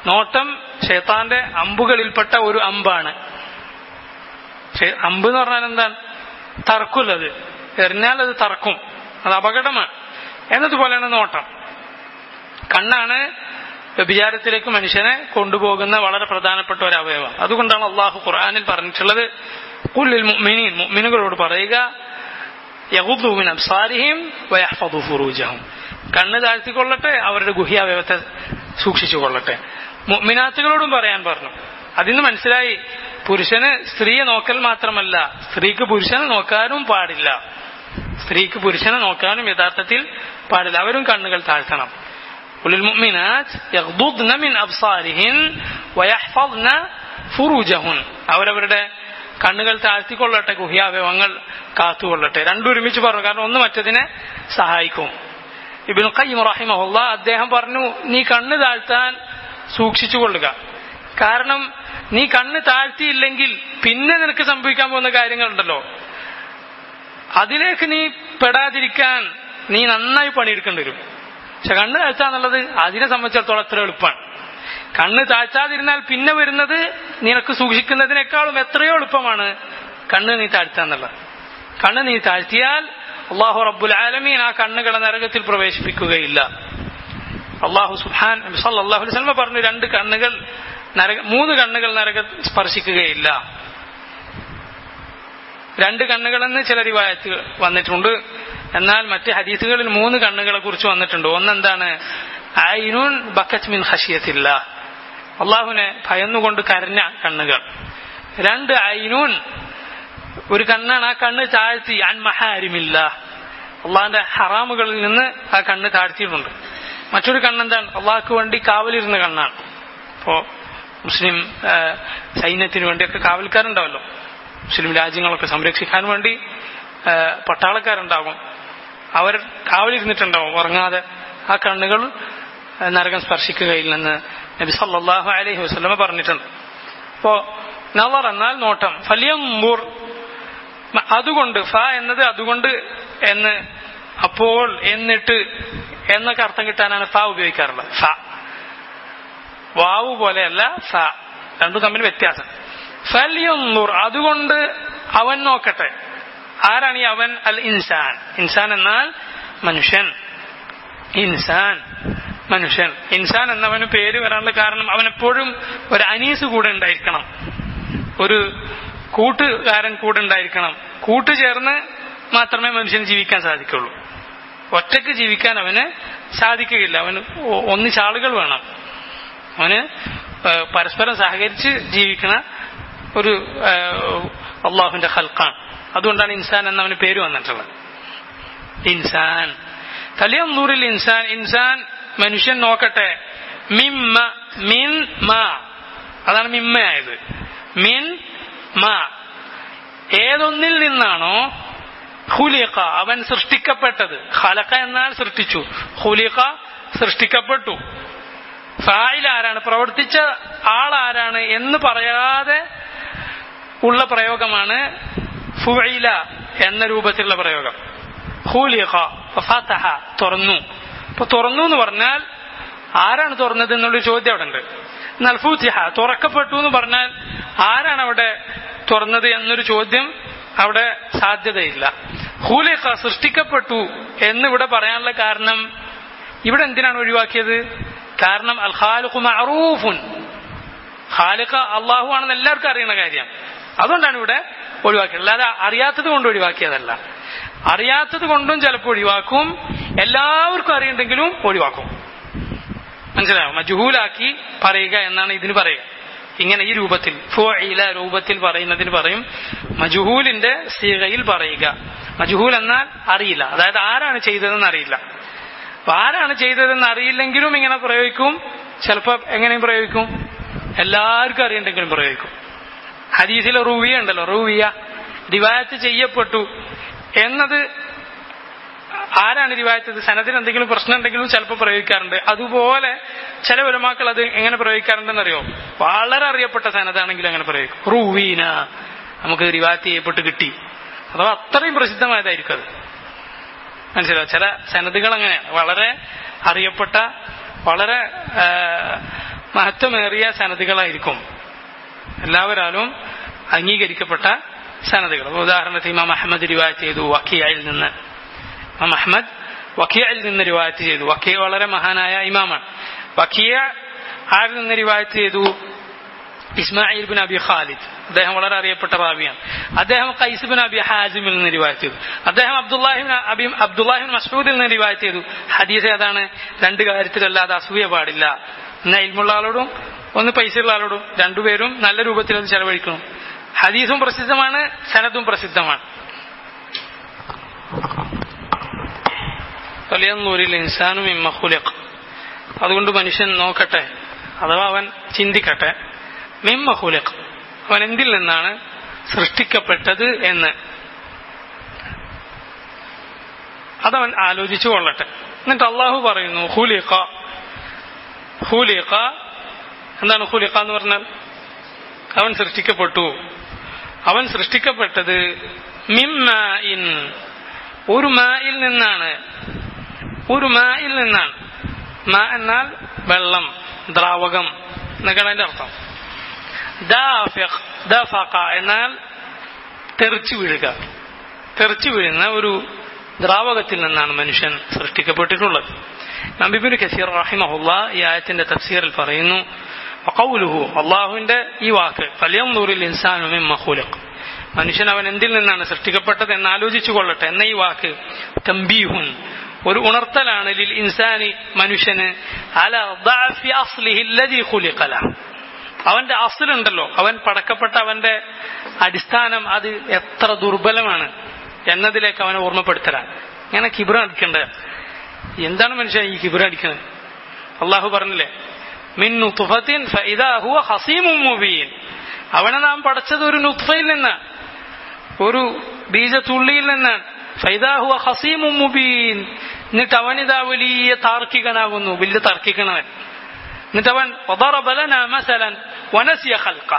നോട്ടം ഷെയ്ത്താന്റെ അമ്പുകളിൽപ്പെട്ട ഒരു അമ്പാണ് ഷെ- അമ്പ് എന്ന് പറഞ്ഞാൽ എന്താണ് തറക്കുള്ളത് എറിഞ്ഞാൽ അത് തറക്കും അത് അപകടമാണ് എന്നതുപോലെയാണ് നോട്ടം കണ്ണാണ് വ്യഭിചാരത്തിലേക്ക് മനുഷ്യനെ കൊണ്ടുപോകുന്ന വളരെ പ്രധാനപ്പെട്ട ഒരു അവയവം അതുകൊണ്ടാണ് അള്ളാഹു ഖുർആനിൽ പറഞ്ഞിട്ടുള്ളത് കുല്ലിൽ മുഅ്മിനീൻ മുഅ്മിനുകളോട് പറയുക യഗുദ്ദു മിൻ അബ്സാരിഹിം വയഹ്ഫദു ഫുറൂജഹും കണ്ണ് താഴ്ത്തിക്കൊള്ളട്ടെ അവരുടെ ഗുഹ്യാവയവത്തെ സൂക്ഷിച്ചു കൊള്ളട്ടെ മുഅ്മിനാത്തുകളോടും പറയാൻ പറഞ്ഞു അതിന്ന് മനസ്സിലായി പുരുഷന് സ്ത്രീയെ നോക്കൽ മാത്രമല്ല സ്ത്രീക്ക് പുരുഷനെ നോക്കാനും പാടില്ല സ്ത്രീക്ക് പുരുഷനെ നോക്കാനും യഥാർത്ഥത്തിൽ പാടില്ല അവരും കണ്ണുകൾ താഴ്ത്തണം وللمؤمنات يغضضن من أبصارهن ويحفظن فروجهن അവരവരുടെ കണ്ണുകൾ താഴ്ത്തിക്കൊള്ളട്ടെ ഗുഹ്യാവയവങ്ങൾ കാത്തുകൊള്ളട്ടെ രണ്ടും ഒരുമിച്ച് പറഞ്ഞു കാരണം ഒന്ന് മറ്റതിനെ സഹായിക്കും ഇബിൻ ഖയ്യിം റഹിമഹുല്ല അദ്ദേഹം പറഞ്ഞു നീ കണ്ണ് താഴ്ത്താൻ സൂക്ഷിച്ചു കൊള്ളുക കാരണം നീ കണ്ണ് താഴ്ത്തിയില്ലെങ്കിൽ പിന്നെ നിനക്ക് സംഭവിക്കാൻ പോകുന്ന കാര്യങ്ങളുണ്ടല്ലോ അതിലേക്ക് നീ പെടാതിരിക്കാൻ നീ നന്നായി പണിയെടുക്കേണ്ടി വരും പക്ഷെ കണ്ണ് താഴ്ത്താന്നുള്ളത് അതിനെ സംബന്ധിച്ചിടത്തോളം അത്ര എളുപ്പമാണ് കണ്ണ് താഴ്ത്താതിരുന്നാൽ പിന്നെ വരുന്നത് നിനക്ക് സൂക്ഷിക്കുന്നതിനേക്കാളും എത്രയോ എളുപ്പമാണ് കണ്ണ് നീ താഴ്ത്താന്നുള്ളത് കണ്ണ് നീ താഴ്ത്തിയാൽ അള്ളാഹു റബ്ബുൽ ആലമീൻ ആ കണ്ണുകളെ നരകത്തിൽ പ്രവേശിപ്പിക്കുകയില്ല അള്ളാഹു സുഹാൻ സല്ലാഹു വസ്ലമ പറഞ്ഞു രണ്ട് കണ്ണുകൾ നരക മൂന്ന് കണ്ണുകൾ നരക സ്പർശിക്കുകയില്ല രണ്ട് കണ്ണുകളെന്ന് ചില റിവായത്ത് വന്നിട്ടുണ്ട് എന്നാൽ മറ്റ് ഹദീസുകളിൽ മൂന്ന് കണ്ണുകളെ കുറിച്ച് വന്നിട്ടുണ്ട് ഒന്നെന്താണ് ഐനൂൻ ബക്കറ്റ് മിൻ ഹഷിയത്തില്ല അള്ളാഹുവിനെ ഭയന്നുകൊണ്ട് കരഞ്ഞ കണ്ണുകൾ രണ്ട് ഐനൂൻ ഒരു കണ്ണാണ് ആ കണ്ണ് താഴ്ത്തി അൻ മഹാരിമില്ല അള്ളാഹിന്റെ ഹറാമുകളിൽ നിന്ന് ആ കണ്ണ് താഴ്ത്തിയിട്ടുണ്ട് മറ്റൊരു കണ്ണെന്താണ് അള്ളാഹ്ക്ക് വേണ്ടി കാവലിരുന്ന കണ്ണാണ് ഇപ്പോ മുസ്ലിം ആ, സൈന്യത്തിന് വേണ്ടിയൊക്കെ കാവൽക്കാരുണ്ടാവല്ലോ മുസ്ലിം രാജ്യങ്ങളൊക്കെ സംരക്ഷിക്കാൻ വേണ്ടി ആ, പട്ടാളക്കാരുണ്ടാകും അവർ കാവലിരുന്നിട്ടുണ്ടാവും ഉറങ്ങാതെ ആ കണ്ണുകൾ ആ, നരകം സ്പർശിക്കുകയില്ലെന്ന് നബി സല്ലല്ലാഹു അലൈഹി വസല്ലമ പറഞ്ഞിട്ടുണ്ട് അപ്പോ നവർ എന്നാൽ നോട്ടം ഫലിയമ്പൂർ അതുകൊണ്ട് ഫ എന്നത് അതുകൊണ്ട് എന്ന് അപ്പോൾ എന്നിട്ട് എന്നൊക്കെ അർത്ഥം കിട്ടാനാണ് ഫ ഉപയോഗിക്കാറുള്ളത് ഫ വാവ് പോലെയല്ല ഫ രണ്ടും തമ്മിൽ വ്യത്യാസം ഫലിയൊന്നൂർ അതുകൊണ്ട് അവൻ നോക്കട്ടെ ആരാണ് ഈ അവൻ അൽ ഇൻസാൻ ഇൻസാൻ എന്നാൽ മനുഷ്യൻ ഇൻസാൻ മനുഷ്യൻ ഇൻസാൻ എന്നവന് പേര് വരാനുള്ള കാരണം അവൻ എപ്പോഴും ഒരു അനീസ് കൂടെ ഉണ്ടായിരിക്കണം ഒരു കൂട്ടുകാരൻ കൂടെ ഉണ്ടായിരിക്കണം കൂട്ടു ചേർന്ന് മാത്രമേ മനുഷ്യന് ജീവിക്കാൻ സാധിക്കുള്ളൂ ഒറ്റയ്ക്ക് ജീവിക്കാൻ അവന് സാധിക്കുകയില്ല അവന് ഒ- ഒന്നിച്ചാളുകൾ വേണം അവന് ഏഹ്, പരസ്പരം സഹകരിച്ച് ജീവിക്കുന്ന ഒരു ഏഹ്, അള്ളാഹുവിന്റെ ഹൽക്കാണ് അതുകൊണ്ടാണ് ഇൻസാൻ എന്നവന് പേര് വന്നിട്ടുള്ളത് ഇൻസാൻ തലിയന്നൂറിൽ ഇൻസാൻ ഇൻസാൻ മനുഷ്യൻ നോക്കട്ടെ മിമ്മ മിൻ മാ അതാണ് മിമ്മയായത് മിൻ മാ ഏതൊന്നിൽ നിന്നാണോ ഹുലിഖ അവൻ സൃഷ്ടിക്കപ്പെട്ടത് ഖലഖ എന്നാൽ സൃഷ്ടിച്ചു ഹുലിഖ സൃഷ്ടിക്കപ്പെട്ടു ഫായിൽ ആരാണ് പ്രവർത്തിച്ച ആൾ ആരാണ് എന്ന് പറയാതെ ഉള്ള പ്രയോഗമാണ് ഫുഇല എന്ന രൂപത്തിലുള്ള പ്രയോഗം ഹൂലിഖ ഫതഹ തുറന്നു അപ്പൊ തുറന്നു എന്ന് പറഞ്ഞാൽ ആരാണ് തുറന്നത് എന്നുള്ളൊരു ചോദ്യം അവിടെ ഉണ്ട് എന്നാൽ ഫൂത്തിഹ തുറക്കപ്പെട്ടു എന്ന് പറഞ്ഞാൽ ആരാണ് അവിടെ തുറന്നത് എന്നൊരു ചോദ്യം അവിടെ സാധ്യതയില്ല ഹൂലിഖ സൃഷ്ടിക്കപ്പെട്ടു എന്നിവിടെ പറയാനുള്ള കാരണം ഇവിടെ എന്തിനാണ് ഒഴിവാക്കിയത് കാരണം അൽ ഖാലിഖു മഅറൂഫുൻ ഖാലിഖ അള്ളാഹു ആണെന്ന് എല്ലാവർക്കും അറിയുന്ന കാര്യം അതുകൊണ്ടാണ് ഇവിടെ ഒഴിവാക്കിയത് അല്ലാതെ അറിയാത്തത് കൊണ്ട് ഒഴിവാക്കിയതല്ല അറിയാത്തത് കൊണ്ടും ചിലപ്പോൾ ഒഴിവാക്കും എല്ലാവർക്കും അറിയണ്ടെങ്കിലും ഒഴിവാക്കും മനസ്സിലായോ മജുഹൂലാക്കി പറയുക എന്നാണ് ഇതിന് പറയുക ഇങ്ങനെ ഈ രൂപത്തിൽ ഫുഇല രൂപത്തിൽ പറയുന്നതിന് പറയും മജുഹൂലിന്റെ സീകയിൽ പറയുക മജുഹൂൽ എന്നാൽ അറിയില്ല അതായത് ആരാണ് ചെയ്തതെന്ന് അറിയില്ല അപ്പൊ ആരാണ് ചെയ്തതെന്ന് അറിയില്ലെങ്കിലും ഇങ്ങനെ പ്രയോഗിക്കും ചിലപ്പോ എങ്ങനെയും പ്രയോഗിക്കും എല്ലാവർക്കും അറിയണ്ടെങ്കിലും പ്രയോഗിക്കും ഹദീസിലെ റൂവിയ ഉണ്ടല്ലോ റൂവിയ റിവായത്ത് ചെയ്യപ്പെട്ടു എന്നത് ആരാണ് റിവായത്തത് സനദിന് എന്തെങ്കിലും പ്രശ്നം ഉണ്ടെങ്കിലും ചിലപ്പോൾ പ്രയോഗിക്കാറുണ്ട് അതുപോലെ ചില ഉലമാക്കൾ അത് എങ്ങനെ പ്രയോഗിക്കാറുണ്ടെന്നറിയോ വളരെ അറിയപ്പെട്ട സനദാണെങ്കിലും അങ്ങനെ പ്രയോഗിക്കും റൂവീന നമുക്ക് റിവായത്ത് ചെയ്യപ്പെട്ട് കിട്ടി അഥവാ അത്രയും പ്രസിദ്ധമായതായിരിക്കും അത് മനസ്സിലാവും ചില സനദുകൾ അങ്ങനെയാണ് വളരെ അറിയപ്പെട്ട വളരെ ആ, മഹത്വമേറിയ സനതുകളായിരിക്കും എല്ലാവരാലും അംഗീകരിക്കപ്പെട്ട സനതുകൾ ഉദാഹരണത്തിന് ഇമാം അഹമ്മദ് റിവായത്ത് ചെയ്തു വക്കിയയിൽ നിന്ന് ഇമാം അഹമ്മദ് വക്കിയയിൽ നിന്ന് റിവായത്ത് ചെയ്തു വക്കിയ വളരെ മഹാനായ ഇമാമാണ് വക്കിയ ആരിൽ നിന്ന് റിവായത്ത് ചെയ്തു ഇസ്മായിൽ ബിൻ അബി ഖാലിദ് അദ്ദേഹം വളരെ അറിയപ്പെട്ട റാവിയാണ് അദ്ദേഹം കൈസ് ബിൻ അബി ഹാസിമിൽ നിന്ന് റിവായത്ത് ചെയ്തു അദ്ദേഹം അബ്ദുല്ലാഹിബിൻ അബി അബ്ദുല്ലാഹിബിൻ മസൂദിൽ നിന്ന് റിവായത്ത് ചെയ്തു ഹദീസ് ഏതാണ് രണ്ട് കാര്യത്തിലല്ലാതെ അസൂയ പാടില്ല എന്നാ ഇൽമുള്ള ആളോടും ഒന്ന് പൈസയുള്ള ആളോടും രണ്ടുപേരും നല്ല രൂപത്തിൽ അത് ചെലവഴിക്കണം ഹദീസും പ്രസിദ്ധമാണ് സനദും പ്രസിദ്ധമാണ് ഫലിയന്നൂരിൽ ഇൻസാനും ഇമ്മഖുലിഖ് അതുകൊണ്ട് മനുഷ്യൻ നോക്കട്ടെ അഥവാ അവൻ ചിന്തിക്കട്ടെ മിമ്മഖുലിഖ് അവൻ എന്തിൽ നിന്നാണ് സൃഷ്ടിക്കപ്പെട്ടത് എന്ന് അതവൻ ആലോചിച്ചു കൊള്ളട്ടെ എന്നിട്ട് അള്ളാഹു പറയുന്നു ഹുലിഖ ഹുലിഖ എന്താണ് ഹുലിഖ എന്ന് പറഞ്ഞാൽ അവൻ സൃഷ്ടിക്കപ്പെട്ടു അവൻ സൃഷ്ടിക്കപ്പെട്ടത് മിമ്മായിൻ ഒരു മായിൽ നിന്നാണ് ഒരു മായിൽ നിന്നാണ് മാ എന്നാൽ വെള്ളം ദ്രാവകം എന്നൊക്കെയാണ് അതിന്റെ അർത്ഥം ദാഫിഖ് ദഫഖ എന്നാൽ തെറിച്ചു വീഴുക തെറിച്ചു വീഴുന്ന ഒരു ദ്രാവകത്തിൽ നിന്നാണ് മനുഷ്യൻ സൃഷ്ടിക്കപ്പെട്ടിട്ടുള്ളത് നബിബിന് കസീർ റഹിമഹുല്ല ഈ ആയത്തിന്റെ തഫ്സീറിൽ പറയുന്നു വഖൗലുഹു അള്ളാഹുവിന്റെ ഈ വാക്ക് ഫലിയൻദുറിൽ ഇൻസാനു മിമ്മ ഖുലിഖ് മനുഷ്യൻ അവൻ എന്തിൽ നിന്നാണ് സൃഷ്ടിക്കപ്പെട്ടത് എന്ന് ആലോചിച്ചു കൊള്ളട്ടെ എന്ന ഈ വാക്ക് തംബീഹുൻ ഒരു ഉണർത്തലാണ് ലിൽ ഇൻസാനി മനുഷ്യന് അല ദഅഫി അസ്ലിഹി അല്ലദീ ഖുലിഖ ലഹു അവന്റെ അസലുണ്ടല്ലോ അവൻ പടക്കപ്പെട്ട അവന്റെ അടിസ്ഥാനം അത് എത്ര ദുർബലമാണ് എന്നതിലേക്ക് അവനെ ഓർമ്മപ്പെടുത്തലാണ് ഇങ്ങനെ കിബിറ അടിക്കേണ്ടത് എന്താണ് മനുഷ്യൻ ഈ കിബിറ അടിക്കുന്നത് അള്ളാഹു പറഞ്ഞില്ലേ മിൻ നുത്ഫത്തിൻ ഫഇദാ ഹുവ ഹസീമും മുബീൻ അവനെ നാം പഠിച്ചത് ഒരു നുത്ഫയിൽ നിന്ന് ഒരു ബീജത്തുള്ളിയിൽ നിന്ന് ഫൈദാ ഹുവ ഹസീമും മുബീൻ എന്നിട്ട് അവനിതാ വലിയ താർക്കികനാകുന്നു വലിയ തർക്കിക്കണവൻ എന്നിട്ട് അവൻ وضرب لنا مثلا ونسي خلقه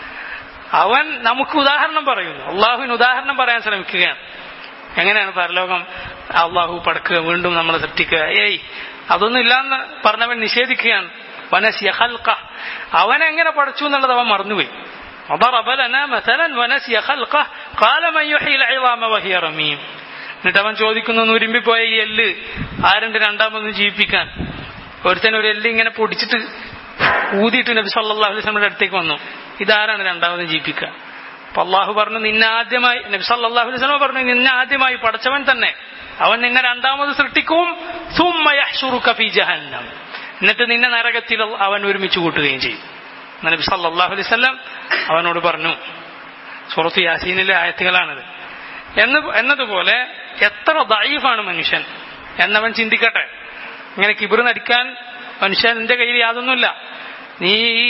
അവൻ നമുക്ക് ഉദാഹരണം പറയുന്നു അള്ളാഹുവിന് ഉദാഹരണം പറയാൻ ശ്രമിക്കുകയാണ് എങ്ങനെയാണ് പരലോകം അള്ളാഹു പടക്കുക വീണ്ടും നമ്മളെ സൃഷ്ടിക്കുക ഏയ് അതൊന്നും ഇല്ലാന്ന് പറഞ്ഞവൻ നിഷേധിക്കുകയാണ് വനസിയ ഹൽക്ക അവൻ എങ്ങനെ പഠിച്ചു എന്നുള്ളത് അവൻ മറന്നുപോയി وضرب لنا مثلا ونسي خلقه قال من يحيي العظام وهي رميم എന്നിട്ട് അവൻ ചോദിക്കുന്നു നുരുമ്പിപ്പോയ ഈ എല്ല് ആരുണ്ട് രണ്ടാമതൊന്ന് ജീവിപ്പിക്കാൻ ഒരുത്തൻ ഒരു എല്ല് ഇങ്ങനെ പൊടിച്ചിട്ട് ഊതിയിട്ട് നബി സല്ലല്ലാഹു അലൈഹി വസല്ലമയുടെ അടുത്തേക്ക് വന്നു ഇതാരാണ് രണ്ടാമത് ജീവിപ്പിക്കുക അപ്പൊ അള്ളാഹു പറഞ്ഞു നിന്നെ ആദ്യമായി നബി സല്ലല്ലാഹു അലൈഹി വസല്ലമ പറഞ്ഞു നിന്നെ ആദ്യമായി പഠിച്ചവൻ തന്നെ അവൻ നിന്നെ രണ്ടാമത് സൃഷ്ടിക്കും സുമ്മ യഹ്ശുറുക ഫീ ജഹന്നം എന്നിട്ട് നിന്നെ നരകത്തിൽ അവൻ ഒരുമിച്ച് കൂട്ടുകയും ചെയ്യും നബി സല്ലല്ലാഹു അലൈഹി വസല്ലം അവനോട് പറഞ്ഞു സൂറത്ത് യാസീനിലെ ആയത്തുകളാണിത് എന്ന് എന്നതുപോലെ എത്ര ദൈഫാണ് മനുഷ്യൻ എന്നവൻ ചിന്തിക്കട്ടെ ഇങ്ങനെ കിബിർ നടിക്കാൻ മനുഷ്യന്റെ കയ്യിൽ യാതൊന്നുമില്ല നീ ഈ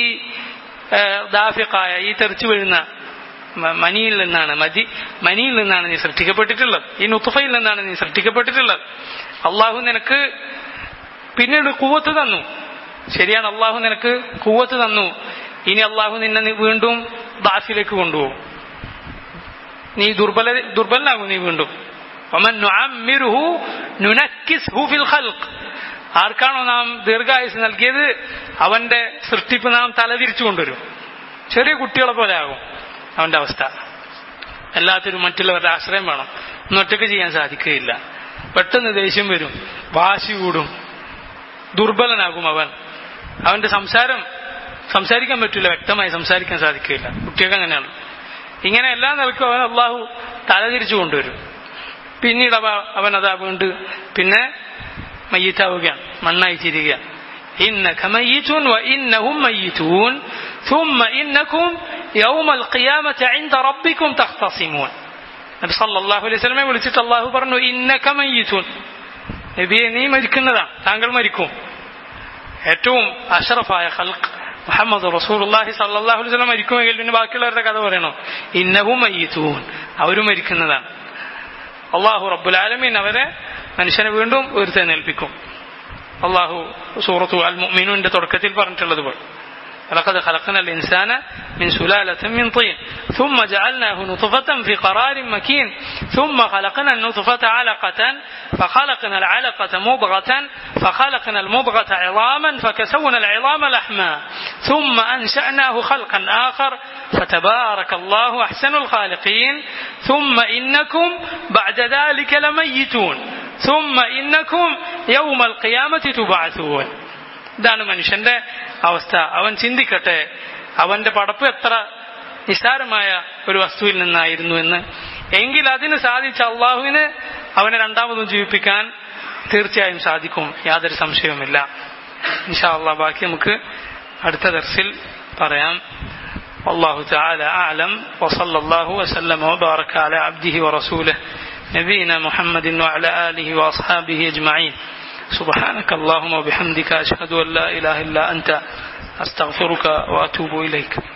ദാഫിക്കായ ഈ തെറിച്ചു വീഴുന്ന മനിയിൽ നിന്നാണ് മതി മനിയിൽ നിന്നാണ് നീ സൃഷ്ടിക്കപ്പെട്ടിട്ടുള്ളത് ഈ നുത്തുഫയിൽ നിന്നാണ് നീ സൃഷ്ടിക്കപ്പെട്ടിട്ടുള്ളത് അള്ളാഹു നിനക്ക് പിന്നീട് കൂവത്ത് തന്നു ശരിയാണ് അള്ളാഹു നിനക്ക് കൂവത്ത് തന്നു ഇനി അള്ളാഹു നിന്നെ വീണ്ടും ദാഫിലേക്ക് കൊണ്ടുപോകും നീ ദുർബല ദുർബലനാകും നീ വീണ്ടും ومن نعمره ننكسه في الخلق ആർക്കാണോ നാം ദീർഘായുസ് നൽകിയത് അവന്റെ സൃഷ്ടിപ്പ് നാം തലതിരിച്ചു കൊണ്ടുവരും ചെറിയ കുട്ടികളെ പോലെ ആകും അവന്റെ അവസ്ഥ എല്ലാത്തിനും മറ്റുള്ളവരുടെ ആശ്രയം വേണം ഒന്നും ഒറ്റയ്ക്ക് ചെയ്യാൻ സാധിക്കുകയില്ല പെട്ടെന്ന് ദേഷ്യം വരും വാശി കൂടും ദുർബലനാകും അവൻ അവന്റെ സംസാരം സംസാരിക്കാൻ പറ്റില്ല വ്യക്തമായി സംസാരിക്കാൻ സാധിക്കുകയില്ല കുട്ടികൾക്ക് അങ്ങനെയാണ് ഇങ്ങനെ എല്ലാം നിലക്കും അവൻ അള്ളാഹു തലതിരിച്ചു കൊണ്ടുവരും പിന്നീട് അവ അവൻ അതാ വീണ്ട് പിന്നെ മയ്യത്താവുകയാണ് മണ്ണായി തീരുകയാണ് إنك ميت وإنهم ميتون ثم إنكم يوم القيامة عند ربكم تختصمون നബി സല്ലല്ലാഹു അലൈഹി വസല്ലമയെ വിളിച്ചിട്ട് അള്ളാഹു പറഞ്ഞു ഇന്നക മയ്യിത്തുൻ നബിയെ നീ മരിക്കുന്നതാണ് താങ്കൾ മരിക്കും ഏറ്റവും അഷറഫായ ഖൽഖ് മുഹമ്മദ് റസൂലുള്ളാഹി സല്ലല്ലാഹു അലൈഹി വസല്ലം മരിക്കുമെങ്കിൽ പിന്നെ ബാക്കിയുള്ളവരുടെ കഥ പറയണോ ഇന്നഹും മയ്യിത്തൂൻ അവരും മരിക്കുന്നതാണ് അള്ളാഹു റബ്ബുൽ ആലമീൻ അവരെ മനുഷ്യനെ വീണ്ടും ഉയർത്തെഴുന്നേൽപ്പിക്കും അള്ളാഹു സൂറത്തു അൽ മുഅ്മിനൂന്റെ തുടക്കത്തിൽ പറഞ്ഞിട്ടുള്ളത് പോലെ ولقد خلقنا الإنسان من سلالة من طين ثم جعلناه نطفة في قرار مكين ثم خلقنا النطفة علقة فخلقنا العلقة مضغة فخلقنا المضغة عظاما فكسونا العظام لحما ثم أنشأناه خلقا آخر فتبارك الله أحسن الخالقين ثم إنكم بعد ذلك لميتون ثم إنكم يوم القيامة تبعثون ഇതാണ് മനുഷ്യന്റെ അവസ്ഥ അവൻ ചിന്തിക്കട്ടെ അവന്റെ പടപ്പ് എത്ര നിസ്സാരമായ ഒരു വസ്തുവിൽ നിന്നായിരുന്നു എന്ന് എങ്കിൽ അതിന് സാധിച്ച അള്ളാഹുവിന് അവനെ രണ്ടാമതും ജീവിപ്പിക്കാൻ തീർച്ചയായും സാധിക്കും യാതൊരു സംശയവുമില്ല ഇൻഷാ അള്ളാഹ് ബാക്കി നമുക്ക് അടുത്ത ദർസിൽ പറയാം والله تعالى أعلم وصلى الله وسلم وبارك على عبده ورسوله نبينا محمد وعلى آله وأصحابه أجمعين سبحانك اللهم وبحمدك أشهد أن لا إله إلا أنت أستغفرك وأتوب إليك